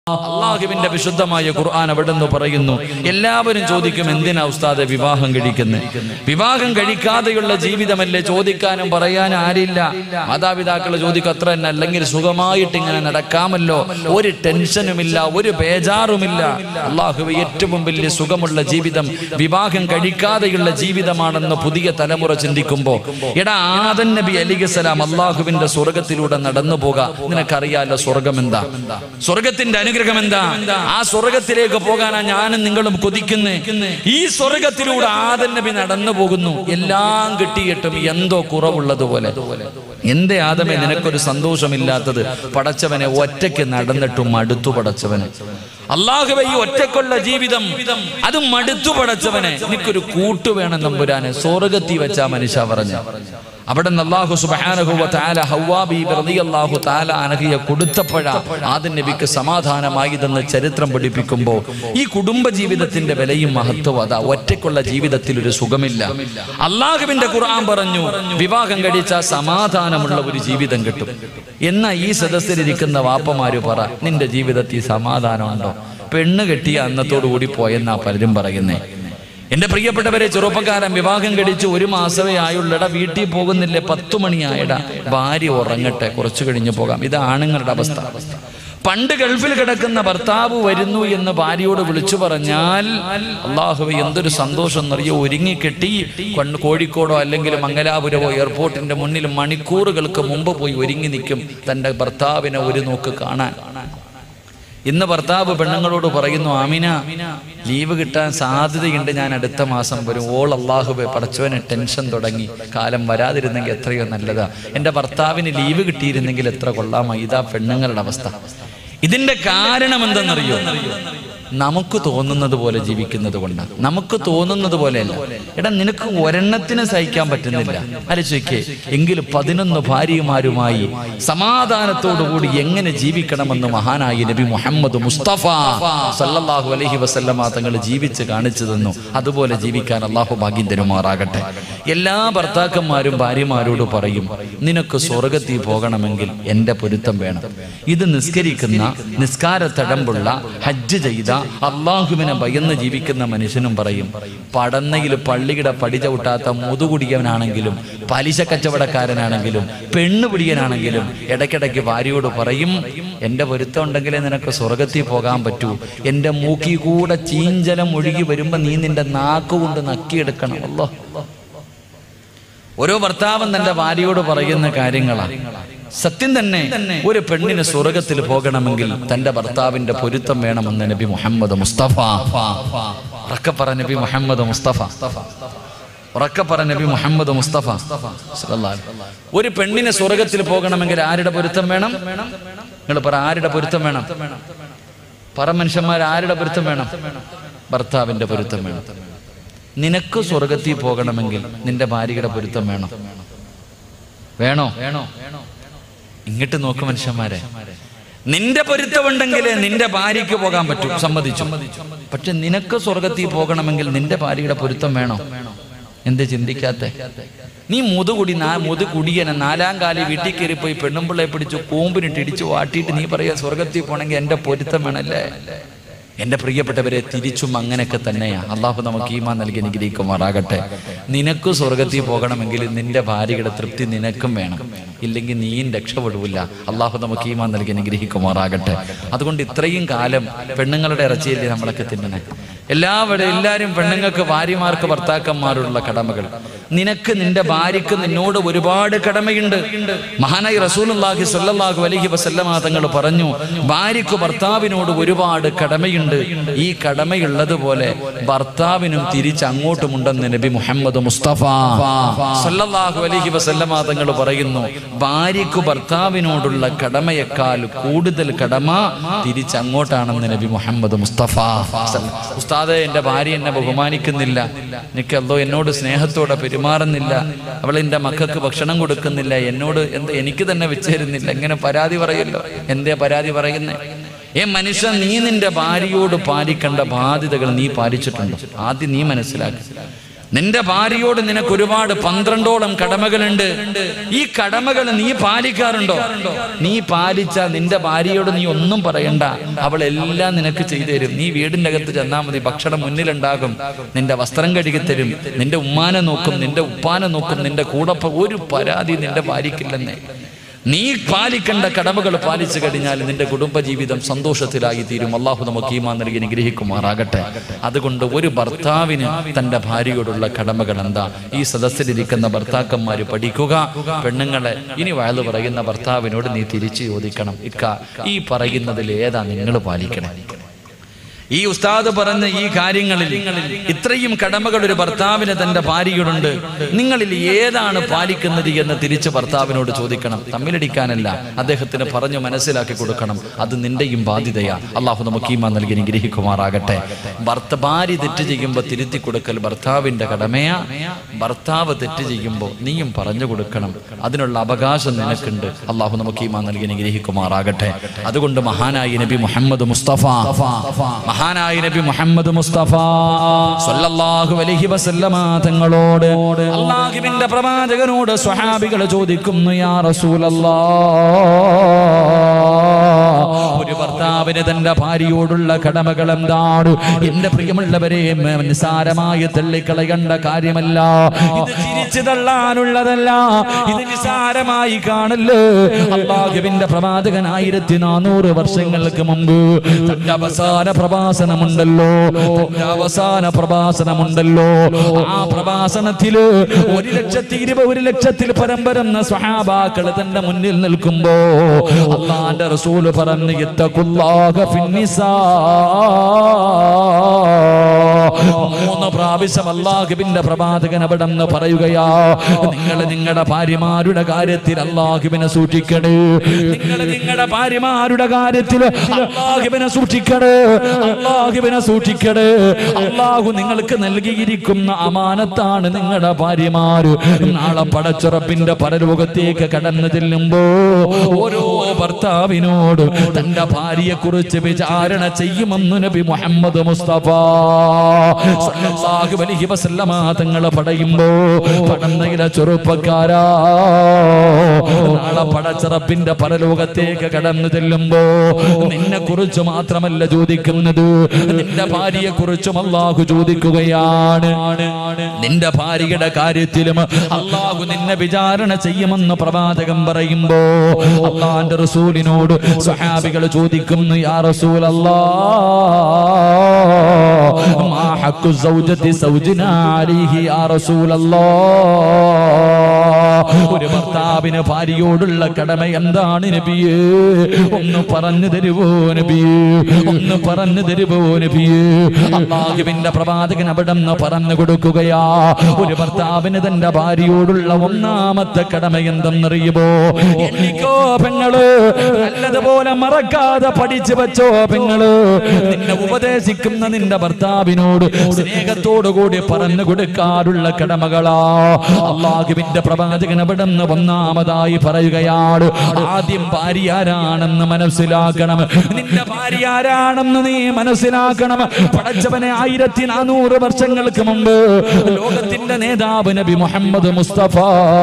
അള്ളാഹുവിന്റെ വിശുദ്ധമായ ഖുർആൻ അവിടുന്ന് പറയുന്നു എല്ലാവരും ചോദിക്കും എന്തിനാ ഉസ്താദെ വിവാഹം കഴിക്കുന്നത് വിവാഹം കഴിക്കാതെയുള്ള ജീവിതമല്ലേ ചോദിക്കാനും പറയാനും ആരില്ല മാതാപിതാക്കൾ ചോദിക്കും അത്ര തന്നെ അല്ലെങ്കിൽ സുഖമായിട്ട് ഇങ്ങനെ നടക്കാമല്ലോ ഒരു ടെൻഷനുമില്ല ഒരു ബേജാറുമില്ല അള്ളാഹു ഏറ്റവും വലിയ സുഖമുള്ള ജീവിതം വിവാഹം കഴിക്കാതെയുള്ള ജീവിതമാണെന്ന് പുതിയ തലമുറ ചിന്തിക്കുമ്പോ എടാ ആദൻ നബി അലിഖലാം അള്ളാഹുവിന്റെ സ്വർഗത്തിലൂടെ നടന്നു പോകാം നിനക്കറിയാലോ സ്വർഗം എന്താ സ്വർഗത്തിന്റെ അനുഗ്രഹം എന്താ ആ സ്വർഗത്തിലേക്ക് പോകാനാ ഞാനും നിങ്ങളും കൊതിക്കുന്നേ ഈ സ്വർഗത്തിലൂടെ ആദൻ നബി നടന്നു പോകുന്നു എല്ലാം കിട്ടിയിട്ടും എന്തോ കുറവുള്ളതുപോലെ എന്തേ ആദമേ നിനക്കൊരു സന്തോഷമില്ലാത്തത് പടച്ചവനെ ഒറ്റയ്ക്ക് നടന്നിട്ടും മടുത്തു പടച്ചവനെ അള്ളാഹുവെ ഈ ഒറ്റക്കൊള്ള ജീവിതം അത് മടുത്തു പടച്ചവനെ എനിക്കൊരു കൂട്ടു വേണം നമ്പുരാനെ സ്വർഗത്തി വെച്ചാ മനുഷ്യ പറഞ്ഞു അവിടെ നിന്ന് അള്ളാഹു സുബ്ഹാനഹു വ തആല ഹവ്വാ ബീബി റളിയല്ലാഹു തആല അനഹിയെ കൊടുത്തപ്പോഴാ ആദ്യ നബിക്ക് സമാധാനമായതെന്ന് ചരിത്രം പഠിപ്പിക്കുമ്പോൾ ഈ കുടുംബ ജീവിതത്തിന്റെ വിലയും മഹത്വം അതാ ഒറ്റയ്ക്കുള്ള ജീവിതത്തിൽ ഒരു സുഖമില്ല അള്ളാഹുവിന്റെ ഖുർആൻ പറഞ്ഞു വിവാഹം കഴിച്ച സമാധാനമുള്ള ഒരു ജീവിതം കിട്ടും എന്നാ ഈ സദസ്സിലിരിക്കുന്ന വാപ്പമാര് പറ നിന്റെ ജീവിതത്തിൽ സമാധാനമുണ്ടോ പെണ്ണ് കെട്ടിയ അന്നത്തോടു കൂടി പോയെന്നാ പലരും പറയുന്നേ എന്റെ പ്രിയപ്പെട്ടവരെ ചെറുപ്പക്കാരൻ വിവാഹം കഴിച്ച് ഒരു മാസമേ ആയുള്ളട വീട്ടിൽ പോകുന്നില്ലേ പത്തു മണിയായട ഭാര്യ ഉറങ്ങട്ടെ കുറച്ചു കഴിഞ്ഞ് പോകാം ഇത് ആണുങ്ങളുടെ അവസ്ഥ പണ്ട് ഗൾഫിൽ കിടക്കുന്ന ഭർത്താവ് വരുന്നു എന്ന് ഭാര്യയോട് വിളിച്ചു പറഞ്ഞാൽ അള്ളാഹുവെ എന്തൊരു സന്തോഷം എന്നറിയോ ഒരുങ്ങിക്കെട്ടി കൊണ്ട് കോഴിക്കോടോ അല്ലെങ്കിൽ മംഗലാപുരമോ എയർപോർട്ടിന്റെ മുന്നിൽ മണിക്കൂറുകൾക്ക് മുമ്പ് പോയി ഒരുങ്ങി നിൽക്കും തന്റെ ഭർത്താവിനെ ഒരു നോക്ക് കാണാൻ ഇന്ന് ഭർത്താവ് പെണ്ണുങ്ങളോട് പറയുന്നു ആമിന ലീവ് കിട്ടാൻ സാധ്യതയുണ്ട് ഞാൻ അടുത്ത മാസം വരും ഓൾ അള്ളാഹുബെ പടച്ചവന് ടെൻഷൻ തുടങ്ങി കാലം വരാതിരുന്നെങ്കിൽ എത്രയോ നല്ലതാ എൻ്റെ ഭർത്താവിന് ലീവ് കിട്ടിയിരുന്നെങ്കിൽ എത്ര കൊള്ളാമായി ഇതാ പെണ്ണുങ്ങളുടെ അവസ്ഥ ഇതിന്റെ കാരണം എന്തെന്നറിയോ നമുക്ക് തോന്നുന്നത് പോലെ ജീവിക്കുന്നത് കൊണ്ടാണ് നമുക്ക് തോന്നുന്നത് പോലെയല്ല എടാ നിനക്ക് ഒരെണ്ണത്തിന് സഹിക്കാൻ പറ്റുന്നില്ല ആലോചിക്കേ എങ്കിലും പതിനൊന്ന് ഭാര്യമാരുമായി സമാധാനത്തോടുകൂടി എങ്ങനെ ജീവിക്കണമെന്ന് മഹാനായി നബി മുഹമ്മദ് മുസ്തഫ സല്ലല്ലാഹു അലൈഹി വസല്ലമ തങ്ങൾ ജീവിച്ച് കാണിച്ചു തന്നു അതുപോലെ ജീവിക്കാൻ അള്ളാഹു ഭാഗ്യം തരുമാറാകട്ടെ എല്ലാ ഭർത്താക്കന്മാരും ഭാര്യമാരോട് പറയും നിനക്ക് സ്വർഗത്തിൽ പോകണമെങ്കിൽ എൻ്റെ പൊരുത്തം വേണം ഇത് നിസ്കരിക്കുന്ന നിസ്കാര തടമ്പുള്ള ഹജ്ജ് ചെയ്ത അള്ളാഹുവിനെ ഭയന്ന് ജീവിക്കുന്ന മനുഷ്യനും പറയും പടന്നയിൽ പള്ളിയുടെ പടി ചവിട്ടാത്ത മുതുകുടിയവനാണെങ്കിലും പലിശ കച്ചവടക്കാരനാണെങ്കിലും പെണ്ണു പിടിയനാണെങ്കിലും ഇടയ്ക്കിടയ്ക്ക് ഭാര്യയോട് പറയും എൻ്റെ പൊരുത്തം ഉണ്ടെങ്കിലേ നിനക്ക് സ്വർഗത്തിൽ പോകാൻ പറ്റൂ എൻ്റെ മൂക്കി കൂടെ ചീഞ്ചലം ഒഴുകി വരുമ്പോൾ നീ നിന്റെ നാക്കുകൊണ്ട് നക്കിയെടുക്കണം അല്ലോ ഓരോ ഭർത്താവും തന്റെ ഭാര്യയോട് പറയുന്ന കാര്യങ്ങളാണ് സത്യം തന്നെ ഒരു പെണ്ണിന് സ്വർഗത്തിൽ പോകണമെങ്കിൽ തന്റെ ഭർത്താവിന്റെ പൊരുത്തം വേണമെന്ന് നബി മുഹമ്മദ് മുസ്തഫ ഉറക്കപ്പറ നബി മുഹമ്മദ് മുസ്തഫ ഉറക്കപ്പറ നബി മുഹമ്മദ് മുസ്തഫ സല്ലല്ലാഹു അലൈഹി വസല്ലം. ഒരു പെണ്ണിന് സ്വർഗത്തിൽ പോകണമെങ്കിൽ ആരുടെ പൊരുത്തം വേണം നിങ്ങൾ പറ ആരുടെ പൊരുത്തം വേണം പറ മനുഷ്യന്മാർ ആരുടെ പൊരുത്തം വേണം ഭർത്താവിന്റെ പൊരുത്തം വേണം നിനക്ക് സ്വർഗത്തിൽ പോകണമെങ്കിൽ നിന്റെ ഭാര്യയുടെ പൊരുത്തം വേണം വേണോ വേണോ ഇങ്ങോട്ട് നോക്ക് മനുഷ്യന്മാരെ നിന്റെ പൊരുത്തമുണ്ടെങ്കിലേ നിന്റെ ഭാര്യയ്ക്ക് പോകാൻ പറ്റും സമ്മതിച്ചു പക്ഷെ നിനക്ക് സ്വർഗത്തിൽ പോകണമെങ്കിൽ നിന്റെ ഭാര്യയുടെ പൊരുത്തം വേണോ എന്ത് ചിന്തിക്കാത്ത നീ മുതുകുടി നാ മുതുകുടിയനെ നാലാം കാലി വീട്ടിൽ കയറി പോയി പെണ്ണുമ്പിള്ളയെ പിടിച്ചു കൂമ്പിനിട്ട് ഇടിച്ചു വാട്ടിയിട്ട് നീ പറയാ സ്വർഗത്തിൽ പോണെങ്കിൽ എന്റെ പൊരുത്തം വേണല്ലേ എന്റെ പ്രിയപ്പെട്ടവരെ തിരിച്ചും അങ്ങനെയൊക്കെ തന്നെയാ അള്ളാഹു നമുക്ക് ഈമാ നൽകി അനുഗ്രഹിക്കുമാറാകട്ടെ നിനക്ക് സ്വർഗത്തിൽ പോകണമെങ്കിൽ നിന്റെ ഭാര്യയുടെ തൃപ്തി നിനക്കും വേണം ഇല്ലെങ്കിൽ നീയും രക്ഷപ്പെടില്ല അള്ളാഹു നമുക്ക് ഈമാ നൽകി അനുഗ്രഹിക്കുമാറാകട്ടെ അതുകൊണ്ട് ഇത്രയും കാലം പെണ്ണുങ്ങളുടെ ഇറച്ചിയല്ലേ നമ്മളൊക്കെ തിന്നണേ എല്ലാവരും എല്ലാവരും പെണ്ണുങ്ങൾക്ക് ഭാര്യമാർക്ക് ഭർത്താക്കന്മാരുള്ള കടമകൾ നിനക്ക് നിന്റെ ഭാര്യക്ക് നിന്നോട് ഒരുപാട് കടമയുണ്ട് മഹാനായി റസൂലുള്ളാഹി സ്വല്ലല്ലാഹു അലൈഹി വസല്ലമ തങ്ങൾ പറഞ്ഞു ഭാര്യക്ക് ഭർത്താവിനോട് ഒരുപാട് കടമയുണ്ട് ഈ കടമയുള്ളതുപോലെ ഭർത്താവിനും തിരിച്ച് അങ്ങോട്ടുമുണ്ടെന്ന് നബി മുഹമ്മദ് മുസ്തഫ സല്ലല്ലാഹു അലൈഹി വസല്ലമ തങ്ങൾ പറയുന്നു ഭാര്യക്ക് ഭർത്താവിനോടുള്ള കടമയേക്കാൾ കൂടുതൽ കടമ തിരിച്ച് അങ്ങോട്ടാണെന്ന് നബി മുഹമ്മദ് മുസ്തഫ ഉസ്താദെ എൻ്റെ ഭാര്യ എന്നെ ബഹുമാനിക്കുന്നില്ല എനിക്ക് എന്തോ എന്നോട് സ്നേഹത്തോടെ പെരുമാറുന്നില്ല അവൾ എൻ്റെ മക്കൾക്ക് ഭക്ഷണം കൊടുക്കുന്നില്ല എന്നോട് എന്ത് എനിക്ക് തന്നെ വെച്ചേരുന്നില്ല ഇങ്ങനെ പരാതി പറയല്ലോ എന്തേ പരാതി പറയുന്നേ ഏ മനുഷ്യ നീ നിന്റെ ഭാര്യയോട് പാലിക്കേണ്ട ബാധ്യതകൾ നീ പാലിച്ചിട്ടുണ്ടോ ആദ്യം നീ മനസ്സിലാക്കി നിന്റെ ഭാര്യയോട് നിനക്ക് ഒരുപാട് പന്ത്രണ്ടോളം കടമകളുണ്ട് ഈ കടമകൾ നീ പാലിക്കാറുണ്ടോ നീ പാലിച്ച നിന്റെ ഭാര്യയോട് നീ ഒന്നും പറയണ്ട അവൾ എല്ലാം നിനക്ക് ചെയ്തു തരും നീ വീടിന്റെ അകത്ത് ചെന്നാൽ മതി ഭക്ഷണം മുന്നിലുണ്ടാകും നിന്റെ വസ്ത്രം കഴുകി തരും നിന്റെ ഉമ്മാനെ നോക്കും നിന്റെ ഉപ്പാനെ നോക്കും നിന്റെ കൂടൊപ്പം ഒരു പരാതി നിന്റെ ഭാര്യയ്ക്കില്ലെന്നേ നീ പാലിക്കേണ്ട കടമകൾ പാലിച്ചു കഴിഞ്ഞാൽ നിന്റെ കുടുംബജീവിതം സന്തോഷത്തിലായി തീരും അള്ളാഹു നമുക്ക് ഈമാൻ നൽകി അനുഗ്രഹിക്കുമാറാകട്ടെ അതുകൊണ്ട് ഒരു ഭർത്താവിന് തന്റെ ഭാര്യയോടുള്ള കടമകൾ എന്താ ഈ സദസ്സിലിരിക്കുന്ന ഭർത്താക്കന്മാര് പഠിക്കുക പെണ്ണുങ്ങളെ ഇനി വയലു പറയുന്ന ഭർത്താവിനോട് നീ തിരിച്ചു ചോദിക്കണം ഇക്ക ഈ പറയുന്നതിൽ ഏതാ നിങ്ങൾ പാലിക്കണേ ഈ ഉസ്താദ് പറഞ്ഞ ഈ കാര്യങ്ങളിൽ ഇത്രയും കടമകൾ ഒരു ഭർത്താവിന് തന്റെ ഭാര്യയോടുണ്ട് നിങ്ങളിൽ ഏതാണ് പാലിക്കുന്നത് എന്ന് തിരിച്ച് ഭർത്താവിനോട് ചോദിക്കണം തമ്മിലടിക്കാനല്ല അദ്ദേഹത്തിന് പറഞ്ഞു മനസ്സിലാക്കി കൊടുക്കണം അത് നിന്റെയും ബാധ്യതയാ അള്ളാഹു നമുക്ക് ഈമാ നൽകി അനുഗ്രഹിക്കുമാറാകട്ടെ ഭർത്ത ഭാര്യ തെറ്റ് ചെയ്യുമ്പോൾ തിരുത്തി കൊടുക്കൽ ഭർത്താവിന്റെ കടമയാ ഭർത്താവ് തെറ്റ് ചെയ്യുമ്പോൾ നീയും പറഞ്ഞു കൊടുക്കണം അതിനുള്ള അവകാശം നിനക്കുണ്ട് അള്ളാഹു നമുക്ക് ഈമാ നൽകി അനുഗ്രഹിക്കുമാറാകട്ടെ അതുകൊണ്ട് മഹാനായി നബി മുഹമ്മദ് മുസ്തഫ മഹാനായ നബി മുഹമ്മദ് മുസ്തഫ സല്ലല്ലാഹു അലൈഹി വസല്ലമ തങ്ങളോട് അള്ളാഹുവിന്റെ പ്രവാചകനോട് സ്വഹാബികൾ ചോദിക്കുന്നു യാ റസൂലല്ലാ ഒരു ഭർത്താവിന് തന്റെ ഭാര്യയോടുള്ള കടമകൾ എന്താണ് എന്റെ പ്രിയമുള്ളവരെ മ- നിസ്സാരമായി തള്ളിക്കളയേണ്ട കാര്യമല്ല ഇത് ചിരിച്ചു തള്ളാനുള്ളതല്ല ഇത് നിസ്സാരമായി കാണല്ലോ അള്ളാഹുവിന്റെ പ്രവാചകൻ ആയിരത്തി നാനൂറ് വർഷങ്ങൾക്ക് മുമ്പ് തന്റെ അവസാന പ്രഭാസനമുണ്ടല്ലോ തന്റെ അവസാന പ്രഭാസനമുണ്ടല്ലോ ആ പ്രഭാസനത്തില് ഒരു ലക്ഷത്തി ഇരുപത് ഒരു ലക്ഷത്തിൽ പരം വരുന്ന സ്വഹാബാക്കൾ തന്റെ മുന്നിൽ നിൽക്കുമ്പോ അള്ളാന്റെ റസൂല് പറഞ്ഞു ഇത്തഖുല്ലാഹ ഫിന്നിസാ മൂന്ന് പ്രാവശ്യം അള്ളാഹുവിന്റെ പ്രവാചകൻ അവിടെ നിന്ന് പറയുകയാ നിങ്ങൾ നിങ്ങളുടെ ഭാര്യമാരുടെ കാര്യത്തിൽ അള്ളാഹുവിനെ സൂക്ഷിക്കണേ നിങ്ങൾ നിങ്ങളുടെ ഭാര്യമാരുടെ കാര്യത്തിൽ അള്ളാഹുവിനെ സൂക്ഷിക്കണേ അള്ളാഹുവിനെ സൂക്ഷിക്കണേ അള്ളാഹു നിങ്ങൾക്ക് നൽകിയിരിക്കുന്ന അമാനത്താണ് നിങ്ങളുടെ ഭാര്യമാര് നാളെ പടച്ചുറപ്പിന്റെ പരലോകത്തേക്ക് കടന്നു ചെല്ലുമ്പോ ഓരോ ഭർത്താവിനോട് തന്റെ ഭാര്യയെ കുറിച്ച് വിചാരണ ചെയ്യുമെന്ന് നബി മുഹമ്മദ് മുസ്തഫ സല്ലല്ലാഹു അലൈഹി വസല്ലമ തങ്ങൾ പറയുമ്പോ പടന്നയിലെ ചെറുപ്പക്കാരാ നാളെ പടച്ചിറപ്പിന്റെ പരലോകത്തേക്ക് കടന്നു ചെല്ലുമ്പോ നിന്നെ കുറിച്ച് മാത്രമല്ല ചോദിക്കുന്നത് നിന്റെ ഭാര്യയെ കുറിച്ചും അള്ളാഹു ചോദിക്കുകയാണ് നിന്റെ ഭാര്യയുടെ കാര്യത്തിലും അള്ളാഹു നിന്നെ വിചാരണ ചെയ്യുമെന്ന് പ്രവാചകം പറയുമ്പോ അള്ളാന്റെ റസൂലിനോട് സഹാബികൾ ചോദിക്കുന്നു യാ റസൂൽ മാ ഹഖു സൗജത്തി സൗജിന അലൈഹി യാ റസൂൽ ഒരു ഭർത്താവിന് ഭാര്യയോടുള്ള കടമ എന്താണ് നബിയേ ഒന്ന് പറഞ്ഞു തരുവോ നബിയേ ഒന്ന് പറഞ്ഞു തരുവോ നബിയേ അള്ളാഹുവിന്റെ പ്രവാചകൻ അവിടെ നിന്ന് പറഞ്ഞു കൊടുക്കുകയാ ഒരു ഭർത്താവിന് തന്റെ ഭാര്യയോടുള്ള ഒന്നാമത്തെ കടമ എന്തെന്നറിയുമോ എണ്ണിക്കോ പെങ്ങള് നല്ലതുപോലെ മറക്കാതെ പഠിച്ചു വെച്ചോ പെങ്ങള് നിന്നെ ഉപദേശിക്കുന്ന നിന്റെ ഭർത്താവിനോട് സ്നേഹത്തോടു കൂടി പറഞ്ഞു കൊടുക്കാറുള്ള കടമകളാ അള്ളാഹുവിന്റെ പ്രവാചകൻ അവിടെ നിന്ന് ഒന്നാമതായി പറയുകയാണ് ആദ്യം ഭാര്യ ആരാണെന്ന് മനസ്സിലാക്കണം നിന്റെ ഭാര്യ ആരാണെന്ന് നീ മനസ്സിലാക്കണം പടച്ചവനെ ആയിരത്തി നാനൂറ് വർഷങ്ങൾക്ക് മുമ്പ് ലോകത്തിന്റെ നേതാവ് നബി മുഹമ്മദ് മുസ്തഫ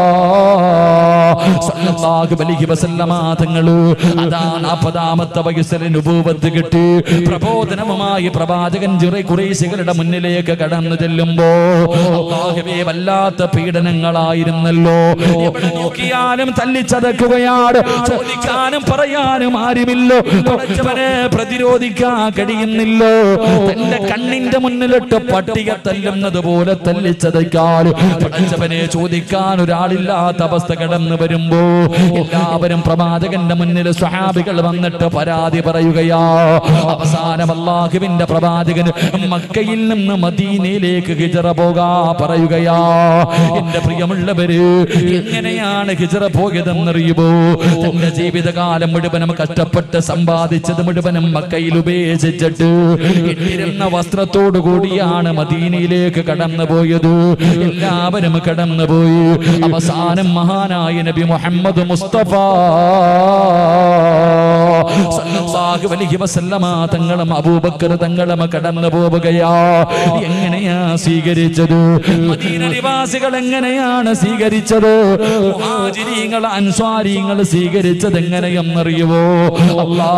സല്ലല്ലാഹു അലൈഹി വസല്ലമ തങ്ങള് അതാ നാൽപ്പതാമത്തെ വയസ്സിൽ നുബൂവത്ത് കിട്ടി പ്രബോധനവുമായി പ്രവാചകൻ ജിറെ കുറേശികളുടെ മുന്നിലേക്ക് കടന്നു ചെല്ലുമ്പോ അല്ലാഹുവേ വല്ലാത്ത പീഡനങ്ങളായിരുന്നല്ലോ എവിടെ നോക്കിയാലും തല്ലിച്ചതക്കുകയാണ് ചോദിക്കാനും പറയാനും ആരുമില്ലോ പടച്ചവനെ പ്രതിരോധിക്കാൻ കഴിയുന്നില്ലോ തന്റെ കണ്ണിന്റെ മുന്നിലിട്ട് പട്ടിക തല്ലുന്നത് പോലെ തല്ലിച്ചതയ്ക്കാൻ പടച്ചവനെ ചോദിക്കാൻ ഒരാളില്ലാത്ത അവസ്ഥ കടന്നു വരുമ്പോ എല്ലാവരും പ്രവാചകന്റെ മുന്നിൽ സ്വഹാബികൾ വന്നിട്ട് പരാതി പറയുകയാ അവസാനം അള്ളാഹുവിന്റെ പ്രവാചകൻ മക്കയിൽ നിന്ന് മദീനയിലേക്ക് ഹിജറ പോകാ പറയുകയാ എന്റെ പ്രിയമുള്ളവര് എങ്ങനെയാണ് ഹിജറ പോയതെന്നറിയുമോ തന്റെ ജീവിതകാലം മുഴുവനും കഷ്ടപ്പെട്ട് സമ്പാദിച്ചത് മുഴുവനും മക്കയിൽ ഉപേക്ഷിച്ചിട്ട് ഇട്ടിരുന്ന വസ്ത്രത്തോടു കൂടിയാണ് മദീനയിലേക്ക് കടന്നു പോയത് എല്ലാവരും കടന്നുപോയി അവസാനം മഹാനായ നബി മുഹമ്മദ് മുസ്തഫ സല്ലല്ലാഹു അലൈഹി വസല്ലമ തങ്ങളും അബൂബക്കർ തങ്ങളും കടന്നു പോവുകയാ എങ്ങനെയാ സ്വീകരിച്ചത് മദീന നിവാസികൾ എങ്ങനെയാണ് സ്വീകരിച്ചത് മുഹാജിരീങ്ങൾ അൻസ്വാരിങ്ങൾ സ്വീകരിച്ചത് എങ്ങനെയെന്നറിയുവോ അല്ലാ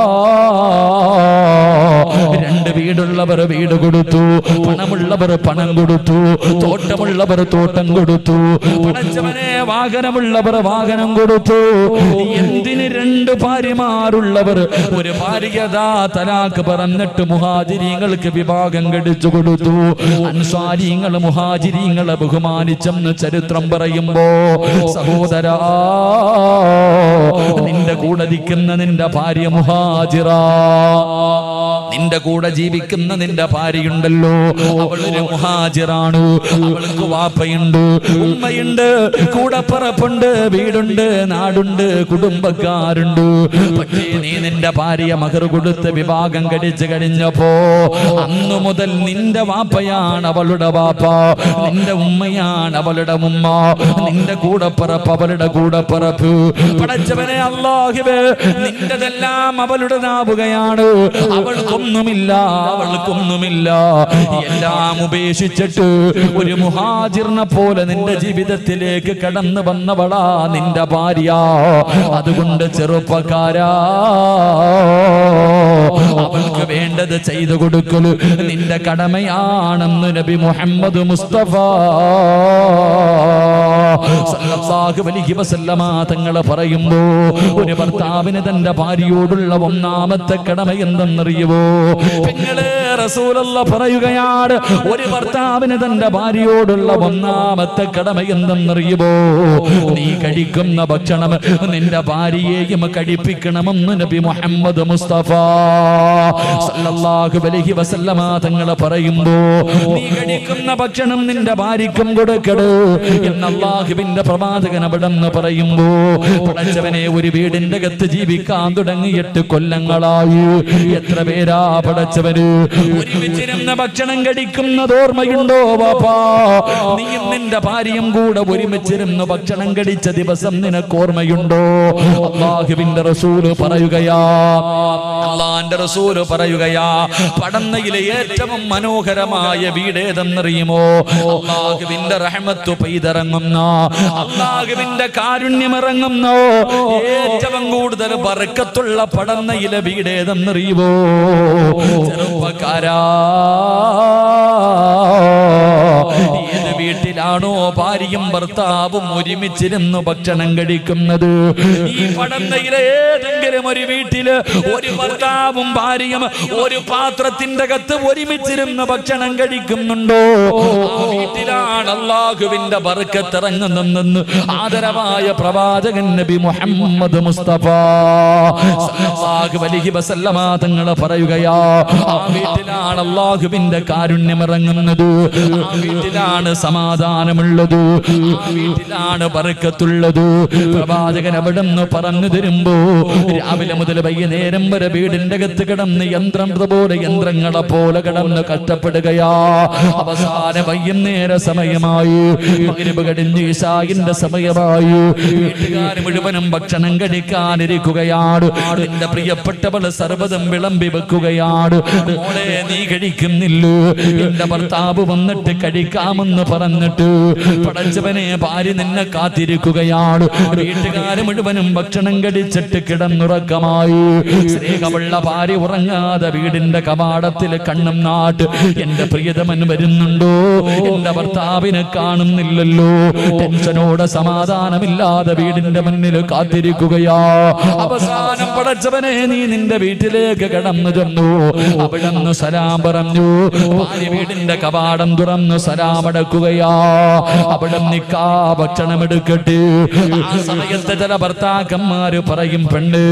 രണ്ട് വീടുള്ളവർ വീട് കൊടുത്തു പണമുള്ളവർ പണം കൊടുത്തു തോട്ടമുള്ളവർ തോട്ടം കൊടുത്തു പടച്ചവനെ വാഹനമുള്ളവർ വാഹനം കൊടുത്തു എന്തിന് രണ്ട് ഭാര്യമാരുള്ളവർ ഒരു ഭാര്യതാ തലാക്ക് പറഞ്ഞിട്ട് മുഹാജിരിങ്ങൾക്ക് വിഭാഗം കടിച്ചു കൊടുത്തു അൻസ്വാരിങ്ങൾ മുഹാജിരിങ്ങളെ ബഹുമാനിച്ചെന്ന് ചരിത്രം പറയുമ്പോ സഹോദരാ നിന്റെ കൂടെ നിൽക്കുന്ന നിന്റെ ഭാര്യ മുഹാജിറ നിന്റെ കൂടെ ജീവിക്കുന്ന നിന്റെ ഭാര്യയുണ്ടല്ലോ അവളൊരു മുഹാജിറാണ് അവൾക്ക് വാപ്പയുണ്ട് ഉമ്മയുണ്ട് കൂടപ്പറപ്പുണ്ട് വീടുണ്ട് നാടുണ്ട് കുടുംബക്കാരുണ്ട് പക്ഷേ നീ നിന്റെ ഭാര്യ മകർ കൊടുത്ത് വിഭാഗം കടിച്ചു കഴിഞ്ഞപ്പോ അന്നു മുതൽ നിന്റെ വാപ്പയാണ് അവളുടെ വാപ്പ നിന്റെ ഉമ്മയാണ് അവളുടെ ഉമ്മ നിന്റെ കൂടപ്പറപ്പ് അവളുടെ കൂടപ്പറപ്പ് പടച്ചവനെ അള്ളാഹുവേ നിന്റെതെല്ലാം അവളുടേതാവുകയാണ് അവൾക്കൊന്നുമില്ല അവൾക്കൊന്നുമില്ല എല്ലാം ഉപേക്ഷിച്ചിട്ട് ഒരു മുഹാജിറിനെ പോലെ നിന്റെ ജീവിതത്തിലേക്ക് കടന്നു വന്നവളാ നിന്റെ ഭാര്യ അതുകൊണ്ട് ചെറുപ്പക്കാരാ അവൾക്ക് വേണ്ടത് ചെയ്തു കൊടുക്കല് നിന്റെ കടമയാണെന്ന് നബി മുഹമ്മദ് മുസ്തഫ സല്ലല്ലാഹു അലൈഹി വസല്ലമ തങ്ങൾ പറയുമ്പോ ഒരു ഭർത്താവിന് തന്റെ ഭാര്യയോടുള്ള ഒന്നാമത്തെ കടമ എന്തെന്നറിയുവോ പെങ്ങളെ റസൂലല്ല പറയുകയാണ് ഒരു ഭർത്താവിന് തന്റെ ഭാര്യയോടുള്ള ഒന്നാമത്തെ കടമ എന്തെന്നറിയുമോ നീ കഴിക്കുന്ന ഭക്ഷണം നിന്റെ ഭാര്യയെയും കഴിപ്പിക്കണമെന്ന് നബി മുഹമ്മദ് മുസ്തഫ സല്ലല്ലാഹു അലൈഹി വസല്ലമ തങ്ങൾ പറയുമ്പോ നീ കഴിക്കുന്ന ഭക്ഷണം നിന്റെ ഭാര്യക്കും കൊടുക്കട് എന്ന് അള്ളാഹുവിന്റെ പ്രവാചകൻ അവിടെ നിന്ന് പറയുമ്പോ പടച്ചവനെ ഒരു വീടിന്റെ അകത്ത് ജീവിക്കാൻ തുടങ്ങിയിട്ട് കൊല്ലങ്ങളായി എത്ര പേരാ പടച്ചവന് ഒരുമിച്ചിരുന്ന ഭക്ഷണം കഴിക്കുന്നത് ഓർമ്മയുണ്ടോ ബാപ്പാ നീയും നിന്റെ ഭാര്യയും കൂടെ ഒരുമിച്ചിരുന്ന് ഭക്ഷണം കഴിച്ച ദിവസം നിനക്ക് ഓർമ്മയുണ്ടോ അള്ളാഹുവിന്റെ റസൂല് പറയുകയാ അള്ളാന്റെ റസൂല് പറയുകയാ പടന്നയിലെ ഏറ്റവും മനോഹരമായ വീട് ഏതെന്നറിയുമോ അള്ളാഹുവിന്റെ റഹ്മത്ത് പെയ്തിറങ്ങുന്ന അള്ളാഹുവിന്റെ കാരുണ്യമിറങ്ങുന്ന ഏറ്റവും കൂടുതൽ ബറക്കത്തുള്ള പടന്നയിലെ വീട് ഏതെന്നറിയുമോ ചെറുപ്പക്കാരാ ഏത് വീട്ടിലാണോ ഭാര്യയും ഭർത്താവും ഒരുമിച്ചിരുന്ന് ഭക്ഷണം കഴിക്കുന്നത് ഈ പടന്നയിലെ ഏതെങ്കിലും ഒരു വീട്ടില് ഒരു ഭർത്താവും ഭാര്യയും ഒരു പാത്രത്തിന്റെ അകത്ത് ഒരുമിച്ചിരുന്ന് ഭക്ഷണം കഴിക്കുന്നുണ്ടോ ആ വീട്ടിലാണ് അള്ളാഹുവിന്റെ ബർക്കത്തിറങ്ങുന്നെന്ന് ആദരവായ പ്രവാചകൻ നബി മുഹമ്മദ് മുസ്തഫ സല്ലല്ലാഹു അലൈഹി വസല്ലമ തങ്ങൾ പറയുകയാ ആ വീട്ടിലാണ് അള്ളാഹുവിന്റെ കാരുണ്യം ഇറങ്ങുന്നത് ആ വീട്ടിലാണ് സമാധാനമുള്ളത് ആ വീട്ടിലാണ് ബർക്കത്തുള്ളത് പ്രവാചകൻ അവിടെ നിന്ന് പറഞ്ഞു തരുമ്പോ രാവിലെ മുതൽ വൈകുന്നേരം വരെ വീടിന്റെ അകത്ത് കിടന്ന് യന്ത്രം പോലെ യന്ത്രങ്ങളെ പോലെ കിടന്ന് കഷ്ടപ്പെടുകയാ അവസാന വൈകുന്നേര സമയമായി മഗ്‌രിബ് കഴിഞ്ഞ് ഇശായിന്റെ സമയമായി വീട്ടുകാർ മുഴുവനും ഭക്ഷണം കഴിക്കാനിരിക്കുകയാണ് നിന്റെ പ്രിയപ്പെട്ടവൾ സർവ്വതും വിളമ്പി വെക്കുകയാണ് മോളെ നീ കഴിക്കുന്നില്ലല്ലോ എന്റെ ഭർത്താവ് വന്നിട്ട് കഴിക്കാമെന്ന് പറഞ്ഞിട്ട് പടച്ചവനെ ഭാര്യ നിന്നെ കാത്തിരിക്കുകയാണ് വീട്ടുകാര് മുഴുവനും ഭക്ഷണം കഴിച്ചിട്ട് കിടന്നുറക്കമായി സ്നേഹമുള്ള ഭാര്യ ഉറങ്ങാതെ വീടിന്റെ കവാടത്തിൽ കണ്ണും നാട്ട് എന്റെ പ്രിയതമൻ വരുന്നുണ്ടോ എന്റെ ഭർത്താവിനെ കാണുന്നില്ലല്ലോ ടെൻഷനോടെ സമാധാനമില്ലാതെ വീടിന്റെ മുന്നിൽ കാത്തിരിക്കുകയാ അവസാനം പടച്ചവനെ നീ നിന്റെ വീട്ടിലേക്ക് കടന്നു ചെന്നു അവിടെന്ന് സലാം പറഞ്ഞു ഭാര്യ വീടിന്റെ കവാടം തുറന്നു സലാം അടക്കുകയാ അവിടെ നിക്കാ ഭക്ഷണം എടുക്കട്ടെ ആ സമയത്ത് ചില ഭർത്താക്കന്മാര് പറയും പെണ്ണ്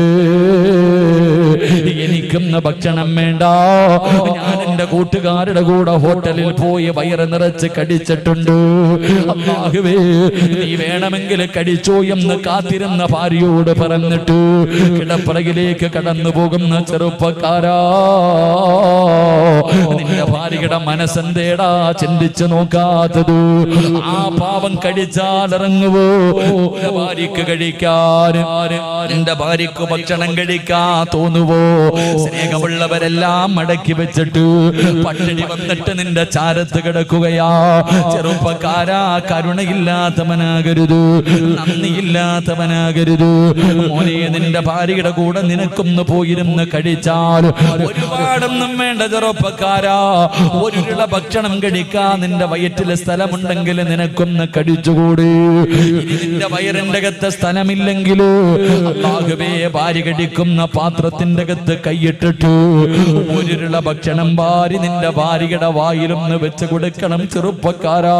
എനിക്കൊന്ന് ഭക്ഷണം വേണ്ട ഞാൻ എന്റെ കൂട്ടുകാരുടെ കൂടെ ഹോട്ടലിൽ പോയി വയറ് നിറച്ച് കടിച്ചിട്ടുണ്ട് അല്ലാഹുവേ നീ വേണമെങ്കിൽ കടിച്ചോ എന്ന് കാത്തിരുന്ന ഭാര്യയോട് പറഞ്ഞിട്ട് കിടപ്പറകിലേക്ക് കടന്നു പോകുന്ന ചെറുപ്പക്കാരാ നിന്റെ ഭാര്യയുടെ മനസ്സെന്തേടാ ചിന്തിച്ചു നോക്കാത്തത് ആ പാവം കഴിച്ചാൽ ഇറങ്ങുവോ എന്റെ ഭാര്യക്ക് കഴിക്കാൻ എന്റെ ഭാര്യക്ക് ഭക്ഷണം കഴിക്കാൻ തോന്നുവോ സ്നേഹമുള്ളവരെല്ലാം മടക്കി വെച്ചിട്ട് പട്ടിണി വന്നിട്ട് നിന്റെ ചാരത്ത് കിടക്കുകയാ ചെറുപ്പക്കാരാ കരുണയില്ലാത്തവനാകരുത് നന്ദിയില്ലാത്തവനാകരുത് മോനെ നിന്റെ ഭാര്യയുടെ കൂടെ നിനക്കൊന്ന് പോയിരുന്ന് കഴിച്ചാൽ ഒരുപാടൊന്നും വേണ്ട ചെറുപ്പക്കാരാ ഒരു ഉരുള ഭക്ഷണം കഴിക്കാൻ നിന്റെ വയറ്റിലെ സ്ഥലമുണ്ടെങ്കിൽ നിനക്കൊന്ന് കടിച്ചുകൂടി ഇനി നിന്റെ വയറിന്റെ അകത്ത് സ്ഥലമില്ലെങ്കിലോ അല്ലാഹുവേ ഭാര്യ കടിക്കുന്ന പാത്രത്തിന്റെ അകത്ത് കൈയിട്ടിട്ട് ഒരുരുള ഭക്ഷണം ഭാര്യ നിന്റെ ഭാര്യയുടെ വായിലൊന്ന് വെച്ച് കൊടുക്കണം ചെറുപ്പക്കാരാ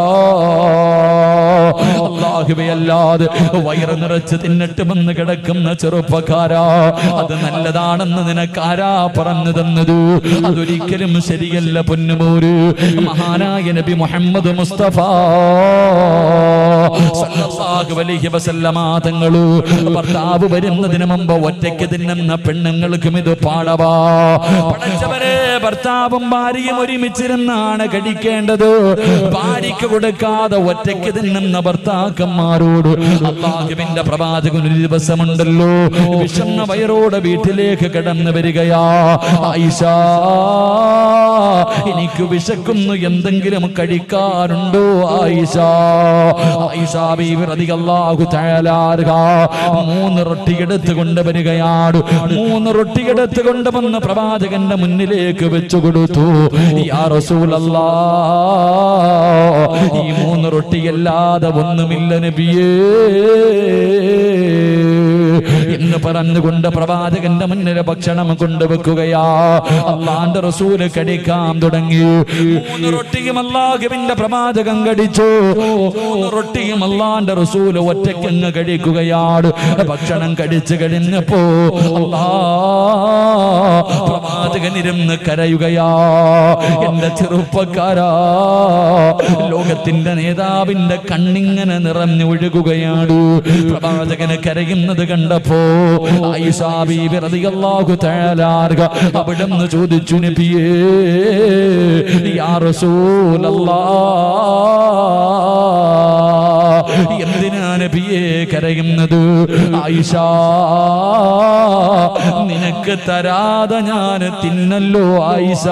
അല്ലാഹുവേ അല്ലാതെ വയറ് നിറച്ച് തിന്നിട്ട് വന്ന് കിടക്കുന്ന ചെറുപ്പക്കാരാ അത് നല്ലതാണെന്ന് നിനക്കാരാ പറഞ്ഞു തന്നത് അതൊരിക്കലും ശരിയല്ല പൊന്നുമോര് മഹാനായ നബി മുഹമ്മദ് മുസ്തഫ സല്ലല്ലാഹു അലൈഹി വസല്ലമ തങ്ങള് ഭർത്താവ് വരുന്നതിന് മുമ്പ് ഒറ്റയ്ക്ക് തിന്നുന്ന പെണ്ണുങ്ങൾക്കും ഇത് പാടവാ പടച്ചവരെ ഭർത്താവും ഭാര്യയും ഒരുമിച്ചിരുന്നാണ് കഴിക്കേണ്ടത് ഭാര്യയ്ക്ക് കൊടുക്കാതെ ഒറ്റയ്ക്ക് തിന്നുന്ന ഭർത്താക്കന്മാരോട് അള്ളാഹുവിന്റെ പ്രവാചകൻ ഒരു ദിവസമുണ്ടല്ലോ വിഷന്ന വയറോട് വീട്ടിലേക്ക് കടന്നു വരികയാ ആയിഷ എനിക്ക് വിശക്കുന്നു എന്തെങ്കിലും കഴിക്കാറുണ്ടോ ആയിഷ ആയിഷ ബീവി റളിയല്ലാഹു തആല അൻഹ മൂന്ന് റൊട്ടി എടുത്ത് കൊണ്ടുവരികയാണ് മൂന്ന് റൊട്ടി എടുത്ത് കൊണ്ടുവന്ന് പ്രവാചകന്റെ മുന്നിലേക്ക് വെച്ചു കൊടുത്തു യാ റസൂലല്ലാ ഈ മൂന്ന് റൊട്ടിയല്ലാതെ ഒന്നുമില്ല നബിയേ എന്ന് പറഞ്ഞുകൊണ്ട് പ്രവാചകന്റെ മുന്നിൽ ഭക്ഷണം കൊണ്ടുവെക്കുകയാ അള്ളാന്റെ റസൂല് കടിക്കാൻ തുടങ്ങി മൂന്ന് റൊട്ടിയും അള്ളാഹുവിന്റെ പ്രവാചകം കടിച്ചു മൂന്ന് റൊട്ടിയും അള്ളാന്റെ റസൂല് ഒറ്റയ്ക്കങ്ങ് കഴിക്കുകയാണ് ഭക്ഷണം കടിച്ചു കഴിഞ്ഞപ്പോ അള്ളാ പ്രവാചകൻ ഇരുന്ന് കരയുകയാ എന്റെ ചെറുപ്പക്കാരാ ലോകത്തിന്റെ നേതാവിന്റെ കണ്ണിങ്ങനെ നിറഞ്ഞു ഒഴുകുകയാണ് പ്രവാചകന് കരയുന്നത് കണ്ടപ്പോ ആയിഷാ ബീബി റളിയല്ലാഹു തആല അൻഹ അവിടുന്ന് ചോദിച്ചു നബിയേ യാ റസൂലല്ലാഹ് എന്തിനാ നബിയെ കരയുന്നത് ആയിഷ നിനക്ക് തരാതെ ഞാൻ തിന്നല്ലോ ആയിഷ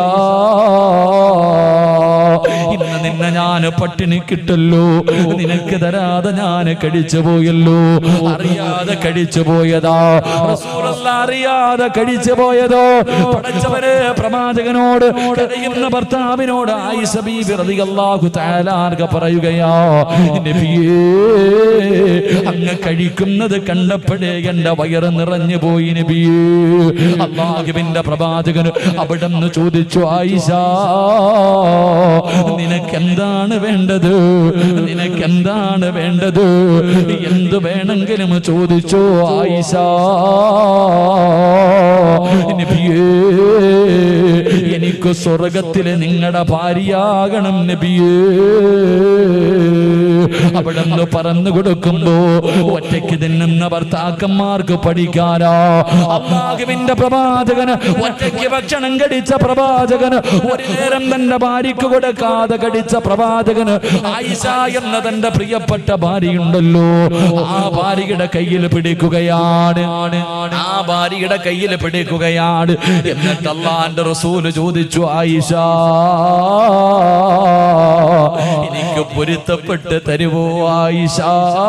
ഇന്ന് നിന്നെ ഞാൻ പട്ടിണി കിട്ടല്ലോ നിനക്ക് തരാതെ ഞാൻ കഴിച്ചു പോയല്ലോ അറിയാതെ കഴിച്ചു പോയതാ റസൂലുള്ള അറിയാതെ കഴിച്ചു പോയതോ പടച്ചവരെ പ്രവാചകനോട് കരയുന്ന ഭർത്താവിനോട് ആയിഷ ബീബി റളിയല്ലാഹു തആല അൻഹ പറയുകയാ നബിയേ അങ്ങ് കഴിക്കുന്നത് കണ്ടപ്പോഴേ എന്റെ വയറ് നിറഞ്ഞു പോയി നബിയേ അള്ളാഹുവിന്റെ പ്രവാചകന് അവിടെ നിന്ന് ചോദിച്ചു ആയിഷ നിനക്ക് എന്താണ് വേണ്ടത് നിനക്ക് എന്താണ് വേണ്ടത് എന്ത് വേണമെങ്കിലും ചോദിച്ചോ ആയിഷ നബിയേ എനിക്ക് സ്വർഗത്തിലെ നിങ്ങളുടെ ഭാര്യയാകണം നബിയേ അവിടെ നിന്ന് പറന്നു കൊടുക്കുമ്പോ ഒറ്റയ്ക്ക് തിന്നുന്ന ഭർത്താക്കന്മാർക്ക് പഠിക്കാനാ അള്ളാഹുവിന്റെ പ്രവാചകന് ഒറ്റയ്ക്ക് ഭക്ഷണം കടിച്ച പ്രവാചകന് ഒരു നേരം തന്റെ ഭാര്യക്ക് കൊടുക്കാതെ കടിച്ച പ്രവാചകന് ആയിഷ എന്ന തന്റെ പ്രിയപ്പെട്ട ഭാര്യയുണ്ടല്ലോ ആ ഭാര്യയുടെ കയ്യിൽ പിടിക്കുകയാണ് ആ ഭാര്യയുടെ കയ്യിൽ പിടിക്കുകയാണ് എന്നിട്ട് അള്ളാന്റെ റസൂല് ചോദിച്ചു ആയിഷ എനിക്ക് പൊരുത്തപ്പെട്ട് തരുവോ ആയിഷ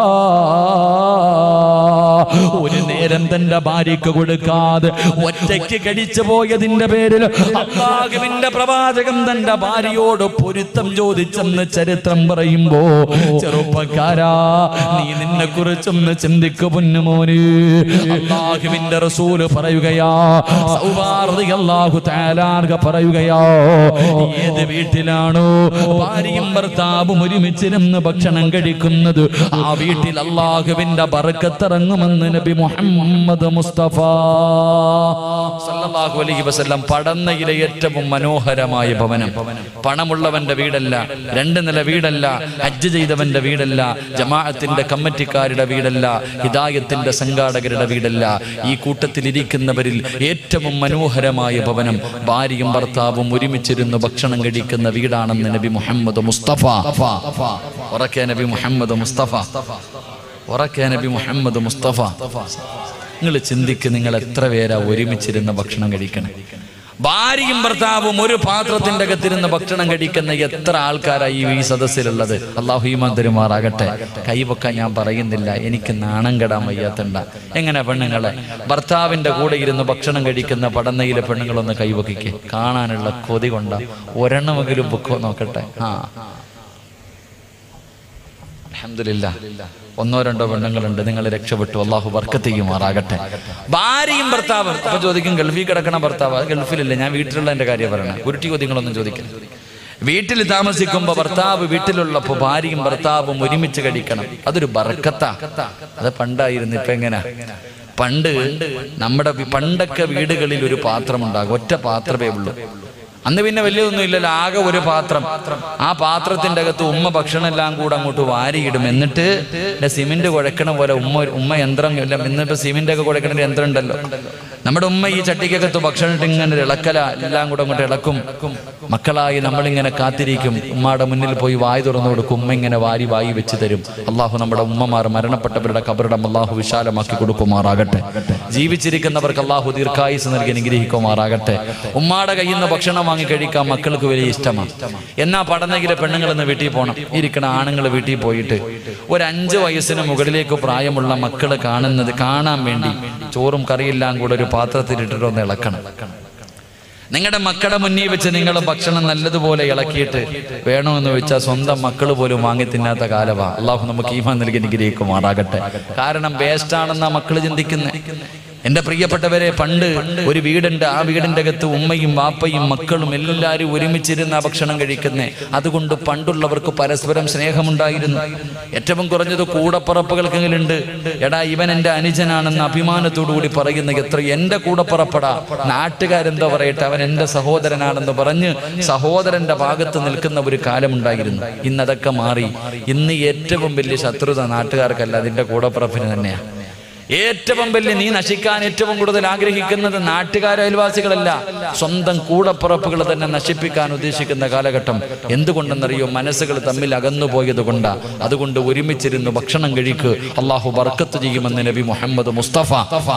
ഒരു നേരം തന്റെ ഭാര്യക്ക് കൊടുക്കാതെ ഒറ്റയ്ക്ക് കടിച്ചു പോയതിന്റെ പേരിൽ അള്ളാഹുവിന്റെ പ്രവാചകം തന്റെ ഭാര്യയോട് പൊരുത്തം ചോദിച്ചെന്ന് ചരിത്രം പറയുമ്പോ ചെറുപ്പക്കാരാ നീ നിന്നെ കുറിച്ചൊന്ന് ചിന്തിക്കു പൊന്നുമോന് അള്ളാഹുവിന്റെ റസൂല് പറയുകയാ സൗഹാർദ്ദ അള്ളാഹു താലാർഗ പറയുകയാ ഏത് വീട്ടിലാണോ ഭാര്യയും ഭർത്താവും ഒരുമിച്ചിരുന്ന് ഭക്ഷണം കഴിക്കുന്നത് ആ വീട്ടിൽ അള്ളാഹുവിന്റെ ബറക്കത്തിറങ്ങുമെന്ന് നൽകുമെന്ന് നബി മുഹമ്മദ് മുസ്തഫ സല്ലല്ലാഹു അലൈഹി വസല്ലം പടന്നയിലെ ഏറ്റവും മനോഹരമായ ഭവനം പണമുള്ളവന്റെ വീടല്ല രണ്ട് നില വീടല്ല ഹജ്ജ് ചെയ്തവന്റെ വീടല്ല ജമാഅത്തിന്റെ കമ്മിറ്റിക്കാരുടെ വീടല്ല ഹിദായത്തിന്റെ സംഘാടകരുടെ വീടല്ല ഈ കൂട്ടത്തിൽ ഇരിക്കുന്നവരിൽ ഏറ്റവും മനോഹരമായ ഭവനം ഭാര്യയും ഭർത്താവും ഒരുമിച്ചിരുന്ന് ഭക്ഷണം കഴിക്കുന്ന വീടാണെന്ന് നബി മുഹമ്മദ് മുസ്തഫ ഉറക്കെ നബി മുഹമ്മദ് മുസ്തഫ ഉറക്കെ നബി മുഹമ്മദ് മുസ്തഫ നിങ്ങൾ ചിന്തിക്ക് നിങ്ങൾ എത്ര പേരാ ഒരുമിച്ചിരുന്ന് ഭക്ഷണം കഴിക്കണം ഭാര്യയും ഭർത്താവും ഒരു പാത്രത്തിന്റെ അകത്തിരുന്ന് ഭക്ഷണം കഴിക്കുന്ന എത്ര ആൾക്കാരായി ഈ സദസ്സിലുള്ളത് അള്ളാഹു ഈമാൻ തരുമാറാകട്ടെ കൈവക്കാൻ ഞാൻ പറയുന്നില്ല എനിക്ക് നാണം കെടാൻ വയ്യാത്തണ്ട എങ്ങനെ പെണ്ണുങ്ങളെ ഭർത്താവിന്റെ കൂടെ ഇരുന്ന് ഭക്ഷണം കഴിക്കുന്ന പടന്നയിലെ പെണ്ണുങ്ങളൊന്ന് കൈവക്കിക്ക് കാണാനുള്ള കൊതി കൊണ്ട ഒരെണ്ണമെങ്കിലും ബുക്കോ നോക്കട്ടെ ആ അൽഹംദുലില്ല ഒന്നോ രണ്ടോ പെണ്ണുങ്ങളുണ്ട് നിങ്ങൾ രക്ഷപ്പെട്ടു അള്ളാഹു വർക്കത്ത് ചെയ്യുമാറാകട്ടെ ഭാര്യയും ഭർത്താവും അപ്പൊ ചോദിക്കും ഗൾഫിൽ കിടക്കണ ഭർത്താവ് അത് ഗൾഫിലില്ല ഞാൻ വീട്ടിലുള്ള എന്റെ കാര്യം പറയണേ ഉരുട്ടി കൊതിങ്ങളൊന്നും ചോദിക്കണം വീട്ടിൽ താമസിക്കുമ്പോ ഭർത്താവ് വീട്ടിലുള്ളപ്പോ ഭാര്യയും ഭർത്താവും ഒരുമിച്ച് കഴിക്കണം അതൊരു ബർക്കത്താ അത് പണ്ടായിരുന്നു ഇപ്പൊ എങ്ങനാ പണ്ട് നമ്മുടെ വി- പണ്ടൊക്കെ വീടുകളിൽ ഒരു പാത്രം ഉണ്ടാകും ഒറ്റ പാത്രമേ ഉള്ളൂ അന്ന് പിന്നെ വലിയതൊന്നും ഇല്ലല്ലോ ആകെ ഒരു പാത്രം ആ പാത്രത്തിന്റെ അകത്ത് ഉമ്മ ഭക്ഷണം എല്ലാം കൂടെ അങ്ങോട്ട് വാരിയിടും എന്നിട്ട് ഇല്ല സിമെന്റ് കുഴക്കണ പോലെ ഉമ്മ ഉമ്മ യന്ത്രം ഇല്ല ഇന്നിപ്പോ സിമെന്റ് ഒക്കെ കുഴക്കണ ഒരു യന്ത്രം ഉണ്ടല്ലോ നമ്മുടെ ഉമ്മ ഈ ചട്ടിക്കകത്ത് ഭക്ഷണം ഇട്ട് ഇങ്ങനെ ഒരു ഇളക്കല എല്ലാം കൂടെ അങ്ങോട്ട് ഇളക്കും മക്കളായി നമ്മളിങ്ങനെ കാത്തിരിക്കും ഉമ്മയുടെ മുന്നിൽ പോയി വായി തുറന്നു കൊടുക്കും ഉമ്മ ഇങ്ങനെ വാരി വായി വെച്ച് തരും അള്ളാഹു നമ്മുടെ ഉമ്മമാർ മരണപ്പെട്ടവരുടെ കബറിടം അള്ളാഹു വിശാലമാക്കി കൊടുക്കുമാറാകട്ടെ ജീവിച്ചിരിക്കുന്നവർക്ക് അള്ളാഹു ദീർഘായുസ് നൽകി അനുഗ്രഹിക്കുമാറാകട്ടെ ഉമ്മാടെ കയ്യിൽ നിന്ന് ഭക്ഷണം വാങ്ങി കഴിക്കാൻ മക്കൾക്ക് വലിയ ഇഷ്ടമാണ് എന്നാ പടന്നെങ്കിലെ പെണ്ണുങ്ങൾ ഇന്ന് വീട്ടിൽ പോകണം ഇരിക്കണ ആണുങ്ങൾ വീട്ടിൽ പോയിട്ട് ഒരു അഞ്ച് വയസ്സിന് മുകളിലേക്ക് പ്രായമുള്ള മക്കൾ കാണുന്നത് കാണാൻ വേണ്ടി ചോറും കറിയെല്ലാം കൂടെ ഒരു പാത്രത്തിലിട്ടിട്ട് ഒന്ന് ഇളക്കണം നിങ്ങളുടെ മക്കളുടെ മുന്നിൽ വെച്ച് നിങ്ങൾ ഭക്ഷണം നല്ലതുപോലെ ഇളക്കിയിട്ട് വേണമെന്ന് വെച്ചാൽ സ്വന്തം മക്കൾ പോലും വാങ്ങി തിന്നാത്ത കാലവാ അള്ളാഹു നമുക്ക് ഈമാൻ നൽകി അനുഗ്രഹിക്കുമാറാകട്ടെ കാരണം വേസ്റ്റാണെന്നാ മക്കൾ ചിന്തിക്കുന്നത് എന്റെ പ്രിയപ്പെട്ടവരെ പണ്ട് ഒരു വീടുണ്ട് ആ വീടിന്റെ അകത്ത് ഉമ്മയും വാപ്പയും മക്കളും എല്ലാവരും ഒരുമിച്ചിരുന്ന ഭക്ഷണം കഴിക്കുന്നേ അതുകൊണ്ട് പണ്ടുള്ളവർക്ക് പരസ്പരം സ്നേഹമുണ്ടായിരുന്നു ഏറ്റവും കുറഞ്ഞത് കൂടപ്പറപ്പുകൾക്കെങ്കിലുണ്ട് എടാ ഇവൻ എന്റെ അനുജനാണെന്ന് അഭിമാനത്തോടു കൂടി പറയുന്ന എത്ര എന്റെ കൂടപ്പറപ്പടാ നാട്ടുകാരെന്തോ പറയട്ടെ അവൻ എന്റെ സഹോദരനാണെന്ന് പറഞ്ഞ് സഹോദരന്റെ ഭാഗത്ത് നിൽക്കുന്ന ഒരു കാലമുണ്ടായിരുന്നു ഇന്ന് അതൊക്കെ മാറി ഇന്ന് ഏറ്റവും വലിയ ശത്രുത നാട്ടുകാർക്കല്ല അതിന്റെ കൂടപ്പറപ്പിന് തന്നെയാണ് ഏറ്റവും വലിയ നീ നശിക്കാൻ ഏറ്റവും കൂടുതൽ ആഗ്രഹിക്കുന്നത് നാട്ടുകാർ അയൽവാസികളല്ല സ്വന്തം കൂടപ്പുറപ്പുകൾ തന്നെ നശിപ്പിക്കാൻ ഉദ്ദേശിക്കുന്ന കാലഘട്ടം എന്തുകൊണ്ടെന്നറിയോ മനസ്സുകൾ തമ്മിൽ അകന്നുപോയത് കൊണ്ടാ അതുകൊണ്ട് ഒരുമിച്ചിരുന്ന് ഭക്ഷണം കഴിക്ക് അള്ളാഹു ബർക്കത്ത് ചെയ്യുമെന്ന് നബി മുഹമ്മദ് മുസ്തഫ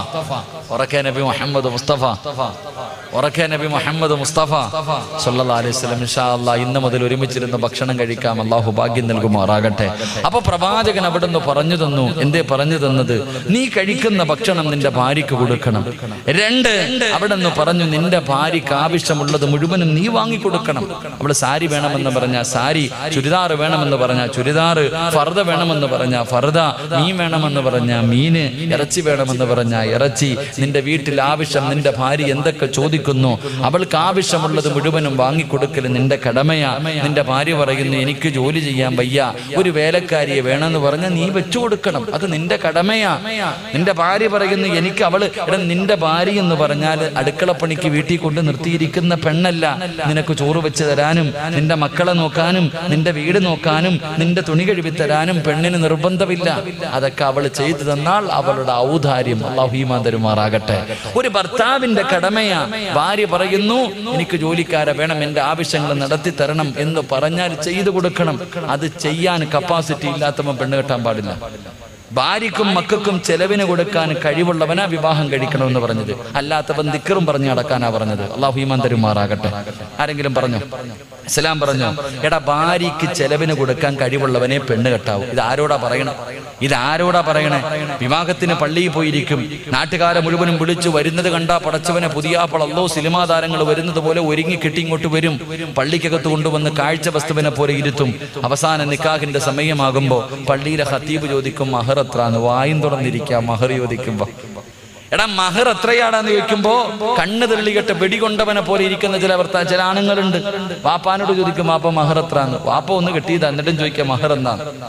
ഉറക്കെ നബി മുഹമ്മദ് മുസ്തഫ ഉറക്കെ നബി മുഹമ്മദ് മുസ്തഫ സല്ലല്ലാഹു അലൈഹി വസല്ലം ഇൻഷാ അല്ലാഹ് ഇന്ന് മുതൽ ഒരുമിച്ചിരുന്ന് ഭക്ഷണം കഴിക്കാം അള്ളാഹു ഭാഗ്യം നൽകുമാറാകട്ടെ അപ്പൊ പ്രവാചകൻ അവിടുന്ന് പറഞ്ഞു തന്നു എന്തേ പറഞ്ഞു തന്നത് നീ കഴിക്കുന്ന ഭക്ഷണം നിന്റെ ഭാര്യയ്ക്ക് കൊടുക്കണം രണ്ട് അവിടുന്ന് പറഞ്ഞു നിന്റെ ഭാര്യയ്ക്ക് ആവശ്യമുള്ളത് മുഴുവനും നീ വാങ്ങിക്കൊടുക്കണം അവള് സാരി വേണമെന്ന് പറഞ്ഞ സാരി ചുരിദാർ വേണമെന്ന് പറഞ്ഞ ചുരിദാർ ഫർദ വേണമെന്ന് പറഞ്ഞ ഫർദ മീൻ വേണമെന്ന് പറഞ്ഞ മീന് ഇറച്ചി വേണമെന്ന് പറഞ്ഞ ഇറച്ചി നിന്റെ വീട്ടിൽ ആവശ്യം നിന്റെ ഭാര്യ എന്തൊക്കെ ചോദിക്കുന്നു അവൾക്ക് ആവശ്യമുള്ളത് മുഴുവനും വാങ്ങിക്കൊടുക്കൽ നിന്റെ കടമയാ നിന്റെ ഭാര്യ പറയുന്നു എനിക്ക് ജോലി ചെയ്യാൻ വയ്യ ഒരു വേലക്കാരിയെ വേണമെന്ന് പറഞ്ഞാൽ നീ വെച്ചു കൊടുക്കണം അത് നിന്റെ കടമയാ നിന്റെ ഭാര്യ പറയുന്നു എനിക്ക് അവള് എടാ നിന്റെ ഭാര്യ എന്ന് പറഞ്ഞാൽ അടുക്കളപ്പണിക്ക് വീട്ടിൽ കൊണ്ട് നിർത്തിയിരിക്കുന്ന പെണ്ണല്ല നിനക്ക് ചോറ് വെച്ച് തരാനും നിന്റെ മക്കളെ നോക്കാനും നിന്റെ വീട് നോക്കാനും നിന്റെ തുണി കഴുകി തരാനും പെണ്ണിന് നിർബന്ധമില്ല അതൊക്കെ അവൾ ചെയ്തു തന്നാൽ അവളുടെ ഔദാര്യം അള്ളാഹുമാൻ തരുമാറാകട്ടെ ഒരു ഭർത്താവിന്റെ കടമയാ ഭാര്യ പറയുന്നു എനിക്ക് ജോലിക്കാരെ വേണം എന്റെ ആവശ്യങ്ങൾ നടത്തി തരണം എന്ന് പറഞ്ഞാൽ ചെയ്തു കൊടുക്കണം അത് ചെയ്യാൻ കപ്പാസിറ്റി ഇല്ലാത്തവൻ പെണ്ണ് കെട്ടാൻ പാടില്ല ഭാര്യക്കും മക്കൾക്കും ചെലവിന് കൊടുക്കാൻ കഴിവുള്ളവനാ വിവാഹം കഴിക്കണമെന്ന് പറഞ്ഞത് അല്ലാത്തവൻ ദിക്കറും പറഞ്ഞു നടക്കാനാ പറഞ്ഞത് അള്ളാഹു ഈമാൻ തരുമാറാകട്ടെ ആരെങ്കിലും പറഞ്ഞു ഇസ്ലാം പറഞ്ഞു എടാ ഭാര്യയ്ക്ക് ചെലവിന് കൊടുക്കാൻ കഴിവുള്ളവനെ പെണ്ണ് കെട്ടാവൂ ഇത് ആരോടാ പറയണം ഇത് ആരോടാ പറയണേ വിവാഹത്തിന് പള്ളിയിൽ പോയിരിക്കും നാട്ടുകാരെ മുഴുവനും വിളിച്ചു വരുന്നത് കണ്ടാ പടച്ചവനെ പുതിയാപ്പളല്ലോ സിനിമാ താരങ്ങൾ വരുന്നത് പോലെ ഒരുങ്ങി കെട്ടി ഇങ്ങോട്ട് വരും പള്ളിക്കകത്ത് കൊണ്ടുവന്ന് കാഴ്ച വസ്തുവിനെ പോലെ ഇരുത്തും അവസാന നിക്കാഹിന്റെ സമയമാകുമ്പോ പള്ളിയിലെ ഹത്തീബ് ചോദിക്കും മഹർ എത്രാന്ന് വായും തുറന്നിരിക്കാം മഹർ ചോദിക്കുമ്പോ എടാ മഹർ എത്രയാടാന്ന് ചോദിക്കുമ്പോ കണ്ണ് തെള്ളികെട്ട് വെടികൊണ്ടവനെ പോലെ ഇരിക്കുന്ന ചില ഭർത്താ ചില ആണുങ്ങളുണ്ട് വാപ്പാനോട് ചോദിക്കും വാപ്പ മഹർ എത്രാന്ന് വാപ്പ ഒന്ന് കെട്ടിയതാ എന്നിട്ടും ചോദിക്കാം മഹർ എന്താന്ന്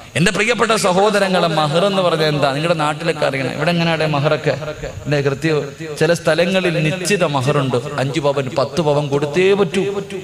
എന്റെ പ്രിയപ്പെട്ട സഹോദരങ്ങളെ മഹർ എന്ന് പറഞ്ഞാൽ എന്താ നിങ്ങളുടെ നാട്ടിലൊക്കെ അറിയണം ഇവിടെ എങ്ങനെയാണ് മഹറൊക്കെ അല്ലെ കൃത്യം ചില സ്ഥലങ്ങളിൽ നിശ്ചിത മഹറുണ്ട് അഞ്ചു പവൻ പത്ത് പവൻ കൊടുത്തേ പറ്റൂ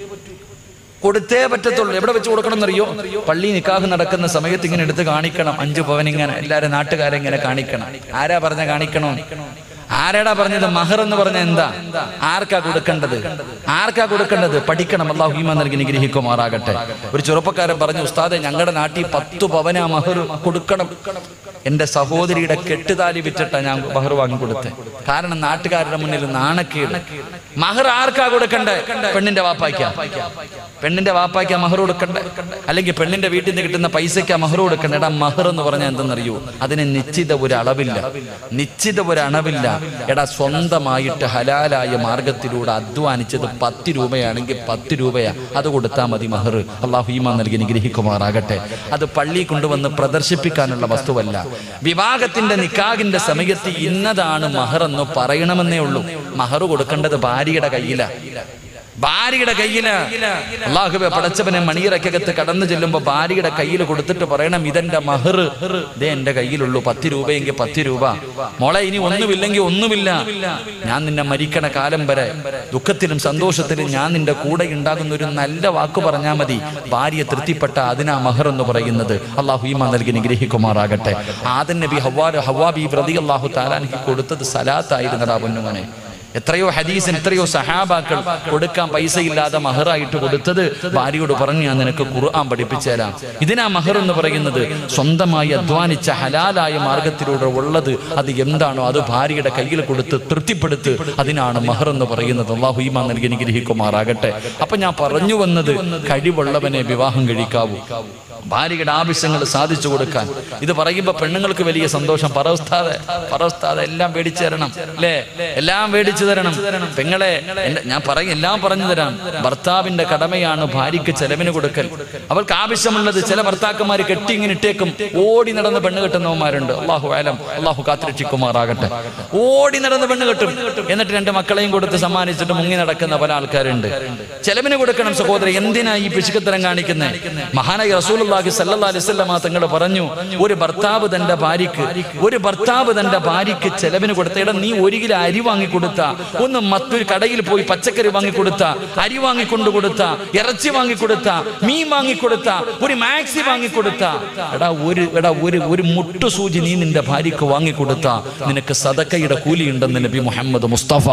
കൊടുത്തേ പറ്റത്തുള്ളൂ എവിടെ വെച്ച് കൊടുക്കണം എന്നറിയോ പള്ളി നിക്കാഹ് നടക്കുന്ന സമയത്ത് ഇങ്ങനെ എടുത്ത് കാണിക്കണം അഞ്ചു പവൻ ഇങ്ങനെ എല്ലാരും നാട്ടുകാരെ ഇങ്ങനെ കാണിക്കണം ആരാ പറഞ്ഞ കാണിക്കണോ ആരാടാ പറഞ്ഞത് മഹർ എന്ന് പറഞ്ഞ എന്താ ആർക്കാ കൊടുക്കേണ്ടത് ആർക്കാ കൊടുക്കേണ്ടത് പഠിക്കണം അള്ളാഹു ഈമാൻ നൽകി നിഗ്രഹിക്കുമാറാകട്ടെ ഒരു ചെറുപ്പക്കാരൻ പറഞ്ഞു ഉസ്താദെ ഞങ്ങളുടെ നാട്ടിൽ പത്തു പവന മഹർ കൊടുക്കണം എന്റെ സഹോദരിയുടെ കെട്ടുതാലി വിറ്റിട്ടാ ഞാൻ മഹർ വാങ്ങി കൊടുത്തത് കാരണം നാട്ടുകാരുടെ മുന്നിൽ നാണക്കേട് മഹർ ആർക്കാ കൊടുക്കണ്ടേ പെണ്ണിന്റെ വാപ്പായ്ക്കാ പെണ്ണിന്റെ വാപ്പായ്ക്കാ മഹർ കൊടുക്കണ്ടേ അല്ലെങ്കിൽ പെണ്ണിന്റെ വീട്ടിൽ നിന്ന് കിട്ടുന്ന പൈസയ്ക്കാ മഹർ കൊടുക്കണ്ടേ എടാ മഹർ എന്ന് പറഞ്ഞാൽ എന്തെന്നറിയോ അതിന് നിശ്ചിത ഒരു അളവില്ല നിശ്ചിത ഒരു അളവില്ല എടാ സ്വന്തമായിട്ട് ഹലാലായ മാർഗത്തിലൂടെ അധ്വാനിച്ചത് പത്ത് രൂപയാണെങ്കിൽ പത്ത് രൂപയാ അത് കൊടുത്താൽ മതി മഹർ അള്ളാഹു ഈമാൻ നൽകി നിഗ്രഹിക്കുമാറാകട്ടെ അത് പള്ളി കൊണ്ടുവന്ന് പ്രദർശിപ്പിക്കാനുള്ള വസ്തുവല്ല വിവാഹത്തിന്റെ നിക്കാഹിന്റെ സമയത്ത് ഇന്നതാണ് മഹർ എന്ന് പറയണമെന്നേ ഉള്ളൂ മഹർ കൊടുക്കേണ്ടത് ഭാര്യയുടെ കയ്യിലാണ് ഭാര്യയുടെ കയ്യില് അള്ളാഹുബെ പടച്ചവനെ മണിയറക്കകത്ത് കടന്നു ചെല്ലുമ്പോ ഭാര്യയുടെ കയ്യിൽ കൊടുത്തിട്ട് പറയണം ഇതെന്റെ മഹർ ഇതേ എന്റെ കയ്യിലുള്ളൂ പത്ത് രൂപയെങ്കിൽ പത്ത് രൂപ മോളെ ഇനി ഒന്നുമില്ലെങ്കിൽ ഒന്നുമില്ല ഞാൻ നിന്നെ മരിക്കണ കാലം വരെ ദുഃഖത്തിലും സന്തോഷത്തിലും ഞാൻ നിന്റെ കൂടെ ഉണ്ടാകുന്ന ഒരു നല്ല വാക്ക് പറഞ്ഞാൽ മതി ഭാര്യ തൃപ്തിപ്പെട്ട അതിനാ മഹർ എന്ന് പറയുന്നത് അള്ളാഹു ഈമാ നൽകി നിഗ്രഹിക്കുമാറാകട്ടെ ആദൻ നബി ഹവാ ഹവാബി പ്രതി അള്ളാഹു താലാനിക്ക് കൊടുത്തത് സലാത്തായിരുന്നടാ പൊന്നുമനെ എത്രയോ ഹദീസിന് എത്രയോ സഹാബാക്കൾ കൊടുക്കാൻ പൈസ ഇല്ലാതെ മഹറായിട്ട് കൊടുത്തത് ഭാര്യയോട് പറഞ്ഞു ഞാൻ നിനക്ക് ഖുർആൻ പഠിപ്പിച്ചു തരാം ഇതിനാ മഹർ എന്ന് പറയുന്നത് സ്വന്തമായി അധ്വാനിച്ച ഹലാലായ മാർഗത്തിലൂടെ ഉള്ളത് അത് എന്താണോ അത് ഭാര്യയുടെ കയ്യിൽ കൊടുത്ത് തൃപ്തിപ്പെടുത്ത് അതിനാണ് മഹർ എന്ന് പറയുന്നത് അള്ളാഹു ഈമാൻ നൽകി അനുഗ്രഹിക്കുമാറാകട്ടെ അപ്പൊ ഞാൻ പറഞ്ഞു വന്നത് കഴിവുള്ളവനെ വിവാഹം കഴിക്കാവൂ ഭാര്യയുടെ ആവശ്യങ്ങൾ സാധിച്ചു കൊടുക്കാൻ ഇത് പറയുമ്പോൾ പെണ്ണുങ്ങൾക്ക് വലിയ സന്തോഷം പറവസ്ഥാതെ പറവസ്ഥാതെ എല്ലാം മേടിച്ചു തരണം അല്ലേ എല്ലാം മേടിച്ചു തരണം പെങ്ങളെ എന്റെ- ഞാൻ പറയും എല്ലാം പറഞ്ഞു തരാം ഭർത്താവിന്റെ കടമയാണ് ഭാര്യയ്ക്ക് ചെലവിന് കൊടുക്കൽ അവൾക്ക് ആവശ്യമുള്ളത് ചില ഭർത്താക്കന്മാർ കെട്ടി ഇങ്ങനെ ഇട്ടേക്കും ഓടി നടന്ന് പെണ്ണ് കെട്ടുന്നവന്മാരുണ്ട് അള്ളാഹു ആലം അള്ളാഹു കാത്തിരക്ഷിക്കുമാറാകട്ടെ ഓടി നടന്ന് പെണ്ണ് കെട്ടും എന്നിട്ട് രണ്ട് മക്കളെയും കൊടുത്ത് സമ്മാനിച്ചിട്ട് മുങ്ങി നടക്കുന്ന പല ആൾക്കാരുണ്ട് ചെലവിന് കൊടുക്കണം സഹോദരൻ എന്തിനാ ഈ പിശുക്കത്തരം കാണിക്കുന്നത് മഹാനായ റസൂലുള്ളാഹി സല്ലല്ലാഹു അലൈഹി വസല്ലമ തങ്ങൾ പറഞ്ഞു ഒരു ഭർത്താവ് തന്റെ ഭാര്യക്ക് ഒരു ഭർത്താവ് തന്റെ ഭാര്യക്ക് ചെലവിന് കൊടുത്ത ഇടം നീ ഒരു കിലോ അരി വാങ്ങി കൊടുത്ത ഒന്ന് മറ്റൊരു കടയിൽ പോയി പച്ചക്കറി വാങ്ങി കൊടുത്ത അരി വാങ്ങിക്കൊണ്ടു കൊടുത്ത ഇറച്ചി വാങ്ങി കൊടുത്ത മീൻ വാങ്ങി കൊടുത്ത ഒരു മാക്സി വാങ്ങി കൊടുത്ത എടാ ഒരു എടാ ഒരു ഒരു മുട്ടു സൂചി നീ നിന്റെ ഭാര്യക്ക് വാങ്ങി കൊടുത്ത നിനക്ക് സദക്കയുടെ കൂലി ഉണ്ടെന്ന് നബി മുഹമ്മദ് മുസ്തഫ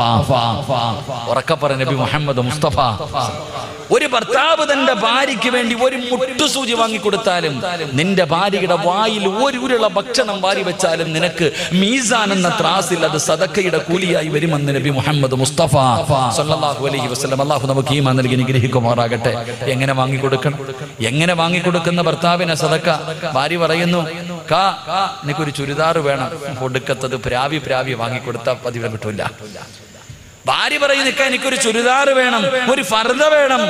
ഉറക്കപ്പറ നബി മുഹമ്മദ് മുസ്തഫ ഒരു ഭർത്താവ് തന്റെ ഭാര്യയ്ക്ക് വേണ്ടി ഒരു മുട്ടുസൂചി വാങ്ങിക്കൊടുത്താലും നിന്റെ ഭാര്യയുടെ വായിൽ ഒരു ഉരുള ഭക്ഷണം വാരി വെച്ചാലും നിനക്ക് മീസാൻ എന്ന ത്രാസിൽ അത് സദക്കയുടെ കൂലിയായി വരുമെന്ന് നബി മുഹമ്മദ് മുസ്തഫ സല്ലല്ലാഹു അലൈഹി വസല്ലം അള്ളാഹു നമുക്ക് ഈമാൻ നൽകി അനുഗ്രഹിക്കുമാറാകട്ടെ എങ്ങനെ വാങ്ങിക്കൊടുക്കണം എങ്ങനെ വാങ്ങിക്കൊടുക്കുന്ന ഭർത്താവിനെ സദക്ക ഭാര്യ പറയുന്നു കാ എനിക്കൊരു ചുരിദാർ വേണം കൊടുക്കത്തത് പ്രാവി പ്രാവി വാങ്ങിക്കൊടുത്താൽ പതിവ് കിട്ടൂല ഭാര്യ പറയുന്ന എനിക്കൊരു ചുരിദാർ വേണം ഒരു ഫർദ വേണം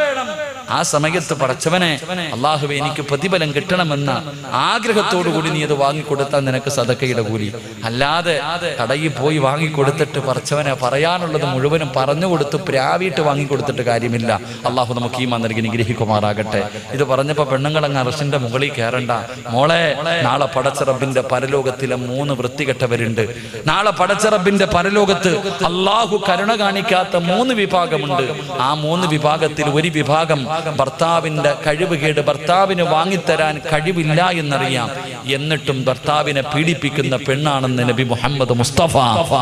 ആ സമയത്ത് പടച്ചവനെ അള്ളാഹുവെ എനിക്ക് പ്രതിഫലം കിട്ടണമെന്ന ആഗ്രഹത്തോടു കൂടി നീ അത് വാങ്ങിക്കൊടുത്താൽ നിനക്ക് സദക്കയുടെ കൂലി അല്ലാതെ കടയിൽ പോയി വാങ്ങിക്കൊടുത്തിട്ട് പടച്ചവനെ പറയാനുള്ളത് മുഴുവനും പറഞ്ഞു കൊടുത്ത് പ്രാവിയിട്ട് വാങ്ങിക്കൊടുത്തിട്ട് കാര്യമില്ല അള്ളാഹു നമുക്ക് ഈ നൽകി നിഗ്രഹിക്കുമാറാകട്ടെ ഇത് പറഞ്ഞപ്പോ പെണ്ണുങ്ങളങ്ങ് അറസിന്റെ മുകളിൽ കയറണ്ട മോളെ നാളെ പടച്ചറബിന്റെ പരലോകത്തിലെ മൂന്ന് വൃത്തികെട്ടവരുണ്ട് നാളെ പടച്ചറബിന്റെ പരലോകത്ത് അള്ളാഹു കരുണ കാണിക്കാത്ത മൂന്ന് വിഭാഗമുണ്ട് ആ മൂന്ന് വിഭാഗത്തിൽ ഒരു വിഭാഗം ഭർത്താവിന്റെ കഴിവുകേട് ഭർത്താവിന് വാങ്ങിത്തരാൻ കഴിവില്ല എന്നറിയാം എന്നിട്ടും ഭർത്താവിനെ പീഡിപ്പിക്കുന്ന പെണ്ണാണെന്ന് നബി മുഹമ്മദ് മുസ്തഫ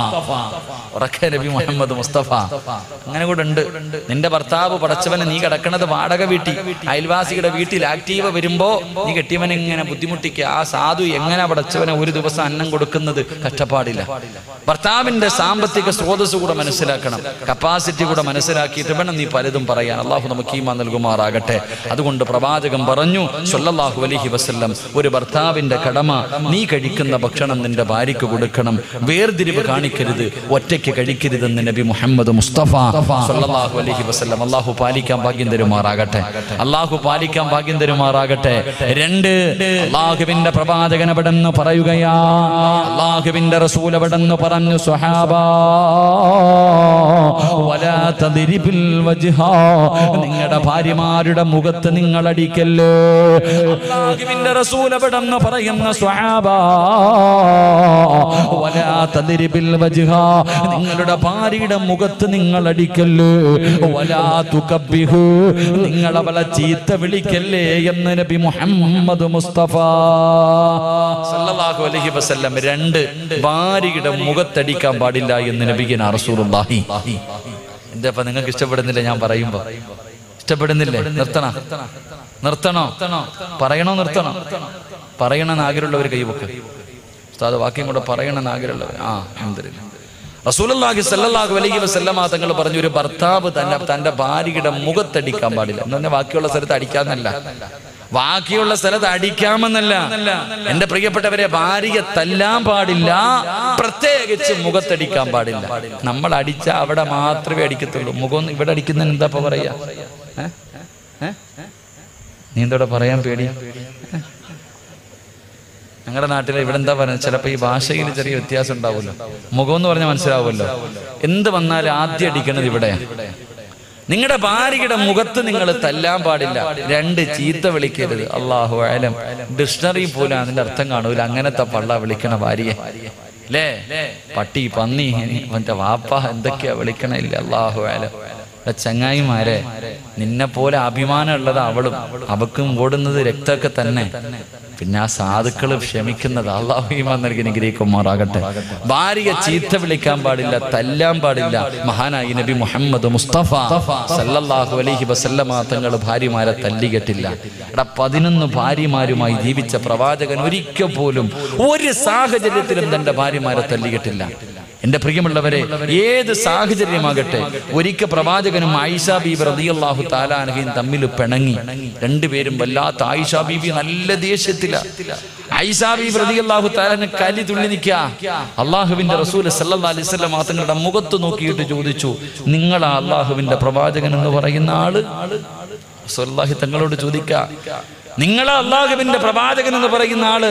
ഉറക്കെ നബി മുഹമ്മദ് മുസ്തഫ അങ്ങനെ കൂടെ ഉണ്ട് നിന്റെ ഭർത്താവ് പടച്ചവനെ നീ കിടക്കണത് വാടക വീട്ടി അയൽവാസിയുടെ വീട്ടിൽ ആക്റ്റീവ് വരുമ്പോ നീ കെട്ടിയവനെ ഇങ്ങനെ ബുദ്ധിമുട്ടിക്കുക ആ സാധു എങ്ങനെ പടച്ചവനെ ഒരു ദിവസം അന്നം കൊടുക്കുന്നത് കഷ്ടപ്പാടില്ല ഭർത്താവിന്റെ സാമ്പത്തിക സ്രോതസ് കൂടെ മനസ്സിലാക്കണം കപ്പാസിറ്റി കൂടെ മനസ്സിലാക്കിയിട്ട് വേണം നീ പലതും പറയാൻ അള്ളാഹു നമുക്ക് ഈമാ നൽകുമാറാകട്ടെ അതുകൊണ്ട് പ്രവാചകൻ പറഞ്ഞു സല്ലല്ലാഹു അലൈഹി വസല്ലം ഒരു ഭർത്താവിന്റെ കടമ നീ കഴിക്കുന്ന ഭക്ഷണം നിന്റെ ഭാര്യയ്ക്ക് കൊടുക്കണം വേർതിരിവ് കാണിക്കരുത് ഒറ്റയ്ക്ക് കഴിക്കരുതെന്ന് നബി മുഹമ്മദ് മുസ്തഫ സല്ലല്ലാഹു അലൈഹി വസല്ലം അള്ളാഹു പാലിക്കാൻ ഭാഗ്യം തരുമാറാകട്ടെ അള്ളാഹു പാലിക്കാൻ ഭാഗ്യം തരുമാറാകട്ടെ രണ്ട് അള്ളാഹുവിന്റെ പ്രവാചകൻ എവിടെന്ന് പറയുകയാ അള്ളാഹുവിന്റെ റസൂൽ എവിടെന്ന് പറഞ്ഞു സ്വഹാബ വലാ തദ്രിബിൽ വജ്ഹ നിങ്ങളുടെ ഭാര്യമാരുടെ മുഖത്ത് നിങ്ങൾ അടിക്കല്ലേ അല്ലാഹുവിന്റെ റസൂൽ അവിടെന്ന് പറയുന്ന സ്വഹാബ വലാ തദ്രിബിൽ വജ്ഹ നിങ്ങളുടെ ഭാര്യയുടെ മുഖത്ത് നിങ്ങൾ അടിക്കല്ലേ വലാ തുകബ്ബിഹു നിങ്ങൾ അവളെ ചീത്ത വിളിക്കല്ലേ എന്ന് നബി മുഹമ്മദ് മുസ്തഫ സല്ലല്ലാഹു അലൈഹി വസല്ലം രണ്ട് ഭാര്യയുടെ മുഖത്തടിക്കാൻ പാടില്ല എന്ന് നബിഗിന റസൂലുള്ളാഹി എന്താ ഇപ്പൊ നിങ്ങൾക്ക് ഇഷ്ടപ്പെടുന്നില്ല ഞാൻ പറയുമ്പോ ഇഷ്ടപ്പെടുന്നില്ലേ നിർത്തണോ നിർത്തണോ പറയണോ നിർത്തണോ പറയണമെന്ന് ആഗ്രഹമുള്ളവർ കൈവക്ക് ഉസ്താദ് വാക്യം കൂടെ പറയണമെന്ന് ആഗ്രഹമുള്ളവർ ആ അൽഹംദുലില്ലാ റസൂലുള്ളാഹി സല്ലല്ലാഹു അലൈഹി വസല്ലമ തങ്ങൾ പറഞ്ഞു ഒരു ഭർത്താവ് തന്നെ തന്റെ ഭാര്യയുടെ മുഖത്തടിക്കാൻ പാടില്ല എന്ന് പറഞ്ഞാൽ ബാക്കിയുള്ള സ്ഥലത്ത് അടിക്കാന്നല്ല ബാക്കിയുള്ള സ്ഥലത്ത് അടിക്കാമെന്നല്ല എന്റെ പ്രിയപ്പെട്ടവരെ ഭാര്യയെ തല്ലാൻ പാടില്ല പ്രത്യേകിച്ച് മുഖത്തടിക്കാൻ പാടില്ല നമ്മൾ അടിച്ച അവിടെ മാത്രമേ അടിക്കത്തുള്ളൂ മുഖം ഇവിടെ അടിക്കുന്നതിന് എന്താ ഇപ്പൊ പറയാ ഏ? ഏ? നീ എന്തോടെ പറയാൻ പേടി ഞങ്ങളുടെ നാട്ടിൽ ഇവിടെ എന്താ പറയുന്നത് ചിലപ്പോ ഈ ഭാഷയിൽ ചെറിയ വ്യത്യാസം ഉണ്ടാവുമല്ലോ മുഖം എന്ന് പറഞ്ഞാൽ മനസ്സിലാവുമല്ലോ എന്ത് വന്നാലും ആദ്യം അടിക്കണത് ഇവിടെ നിങ്ങളുടെ ഭാര്യയുടെ മുഖത്ത് നിങ്ങൾ തല്ലാൻ പാടില്ല രണ്ട് ചീത്ത വിളിക്കരുത് അള്ളാഹു ആലം ഡിക്ഷണറി പോലും അതിന്റെ അർത്ഥം കാണൂല അങ്ങനത്തെ പള്ള വിളിക്കണ ഭാര്യയെ അല്ലേ പട്ടി പന്നി മറ്റേ വാപ്പ എന്തൊക്കെയാ വിളിക്കണില്ല അള്ളാഹു ആലം എടാ ചങ്ങായിമാരെ നിന്നെ പോലെ അഭിമാനമുള്ളത് അവളും അവക്കും ഓടുന്നത് രക്തമൊക്കെ തന്നെ പിന്നെ ആ സാധുക്കൾ ക്ഷമിക്കുന്നത് അള്ളാഹുമാൻ നൽകി അനുഗ്രഹിക്കുമാറാകട്ടെ ഭാര്യ ചീത്ത വിളിക്കാൻ പാടില്ല തല്ലാൻ പാടില്ല മഹാനായി നബി മുഹമ്മദ് മുസ്തഫ സല്ലല്ലാഹു അലൈഹി വസല്ലമ തങ്ങൾ ഭാര്യമാരെ തല്ലികെട്ടില്ല എടാ പതിനൊന്ന് ഭാര്യമാരുമായി ജീവിച്ച പ്രവാചകൻ ഒരിക്കൽ പോലും ഒരു സാഹചര്യത്തിലും തന്റെ ഭാര്യമാരെ തല്ലികെട്ടില്ല എന്റെ പ്രിയമുള്ളവരെ ഏത് സാഹചര്യമാകട്ടെ ഒരിക്കൽ പ്രവാചകനും ആയിഷ ബീബി റളിയല്ലാഹു താലാനഹയും തമ്മിൽ പിണങ്ങി രണ്ടുപേരും വല്ലാത്ത ആയിഷ ബീബി നല്ല ദേഷ്യത്തില ആയിഷ ബീബി റളിയല്ലാഹു താലാന് കലി തുള്ളി നിൽക്കുക അള്ളാഹുവിന്റെ റസൂൽ സല്ലല്ലാഹു അലൈഹി വസല്ലം തങ്ങളുടെ മുഖത്ത് നോക്കിയിട്ട് ചോദിച്ചു നിങ്ങളാ അള്ളാഹുവിന്റെ പ്രവാചകൻ എന്ന് പറയുന്ന ആള് റസൂലുള്ളാഹി തങ്ങളോട് ചോദിക്ക നിങ്ങളെ അള്ളാഹുവിന്റെ പ്രവാചകൻ എന്ന് പറയുന്ന ആള്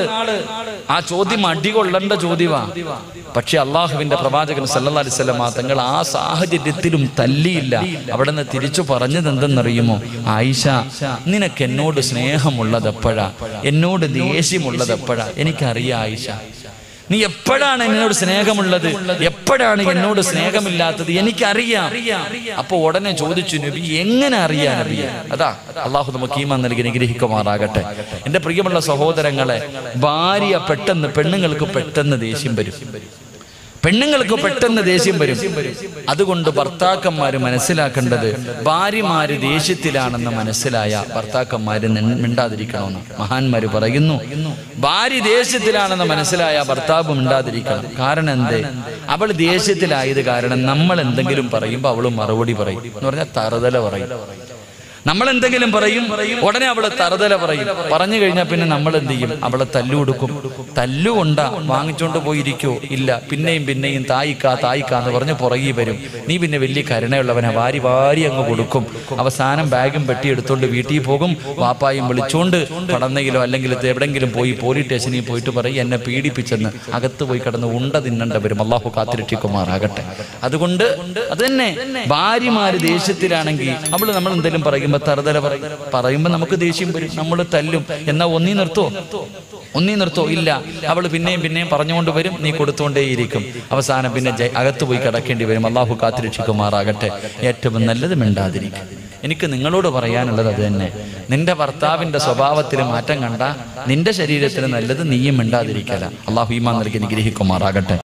ആ ചോദ്യം അടികൊള്ളേണ്ട ചോദ്യമാ പക്ഷെ അള്ളാഹുവിന്റെ പ്രവാചകൻ സല്ലല്ലാഹു അലൈഹി വസല്ലം തങ്ങൾ ആ സാഹചര്യത്തിലും തല്ലിയില്ല അവിടെ നിന്ന് തിരിച്ചു പറഞ്ഞത് എന്തെന്നറിയുമോ ആയിഷ നിനക്ക് എന്നോട് സ്നേഹമുള്ളത് എപ്പോഴാ എന്നോട് ദേഷ്യമുള്ളത് എപ്പോഴാ എനിക്കറിയാം ആയിഷ നീ എപ്പോഴാണ് എന്നോട് സ്നേഹമുള്ളത് എപ്പോഴാണ് എന്നോട് സ്നേഹമില്ലാത്തത് എനിക്കറിയാം അപ്പൊ ഉടനെ ചോദിച്ചു നബി എങ്ങനെ അറിയാൻ നബി അതാ അള്ളാഹു നമുക്ക് ഈമാൻ നൽകി അനുഗ്രഹിക്കുമാറാകട്ടെ എന്റെ പ്രിയമുള്ള സഹോദരങ്ങളെ ഭാര്യ പെട്ടെന്ന് പെണ്ണുങ്ങൾക്ക് പെട്ടെന്ന് ദേഷ്യം വരും പെണ്ണുങ്ങൾക്ക് പെട്ടെന്ന് ദേഷ്യം വരും അതുകൊണ്ട് ഭർത്താക്കന്മാര് മനസ്സിലാക്കേണ്ടത് ഭാര്യമാര് ദേഷ്യത്തിലാണെന്ന് മനസ്സിലായ ഭർത്താക്കന്മാര് നി- മിണ്ടാതിരിക്കണമെന്ന് മഹാന്മാര് പറയുന്നു ഭാര്യ ദേഷ്യത്തിലാണെന്ന് മനസ്സിലായ ഭർത്താവ് മിണ്ടാതിരിക്കണം കാരണം എന്തേ അവൾ ദേഷ്യത്തിലായത് കാരണം നമ്മൾ എന്തെങ്കിലും പറയുമ്പോൾ അവള് മറുപടി പറയും എന്ന് പറഞ്ഞാൽ തറുതല പറയും നമ്മൾ എന്തെങ്കിലും പറയും ഉടനെ അവള് തറുതല പറയും പറഞ്ഞു കഴിഞ്ഞാൽ പിന്നെ നമ്മൾ എന്ത് ചെയ്യും അവളെ തല്ലു കൊടുക്കും തല്ലുകൊണ്ട വാങ്ങിച്ചോണ്ട് പോയിരിക്കോ ഇല്ല പിന്നെയും പിന്നെയും തായിക്കാ തായിക്കാ എന്ന് പറഞ്ഞ് പുറകെ വരും നീ പിന്നെ വലിയ കരുണയുള്ളവനെ വാരി വാരി അങ്ങ് കൊടുക്കും അവസാനം ബാഗും പെട്ടി എടുത്തോണ്ട് വീട്ടിൽ പോകും വാപ്പായും വിളിച്ചോണ്ട് പടന്നയിലോ അല്ലെങ്കിൽ ഇത് എവിടെങ്കിലും പോയി പോലീസ് സ്റ്റേഷനിൽ പോയിട്ട് പറയും എന്നെ പീഡിപ്പിച്ചെന്ന് അകത്ത് പോയി കിടന്ന് ഉണ്ട തിന്നണ്ട വരും അള്ളാഹു കാത്തിരക്ഷിക്കുമാറാകട്ടെ അതുകൊണ്ട് അത് തന്നെ ഭാര്യമാര് ദേഷ്യത്തിലാണെങ്കിൽ അവള് നമ്മൾ എന്തെങ്കിലും പറയുമ്പോ തറുതല പറയും പറയുമ്പോ നമുക്ക് ദേഷ്യം വരും നമ്മൾ തല്ലും എന്നാ ഒന്നീ നിർത്തോ ഒന്നീ നിർത്തോ ഇല്ല അവള് പിന്നെയും പിന്നെയും പറഞ്ഞുകൊണ്ട് വരും നീ കൊടുത്തുകൊണ്ടേയിരിക്കും അവസാനം പിന്നെ ജയ- അകത്ത് പോയി കിടക്കേണ്ടി വരും അള്ളാഹു കാത്തിരക്ഷിക്കുമാറാകട്ടെ ഏറ്റവും നല്ലത് മിണ്ടാതിരിക്കും എനിക്ക് നിങ്ങളോട് പറയാനുള്ളത് അത് തന്നെ നിന്റെ ഭർത്താവിന്റെ സ്വഭാവത്തിൽ മാറ്റം കണ്ട നിന്റെ ശരീരത്തിന് നല്ലത് നീയും മിണ്ടാതിരിക്കല അള്ളാഹു ഈമാൻ നൽകി നിഗ്രഹിക്കുമാറാകട്ടെ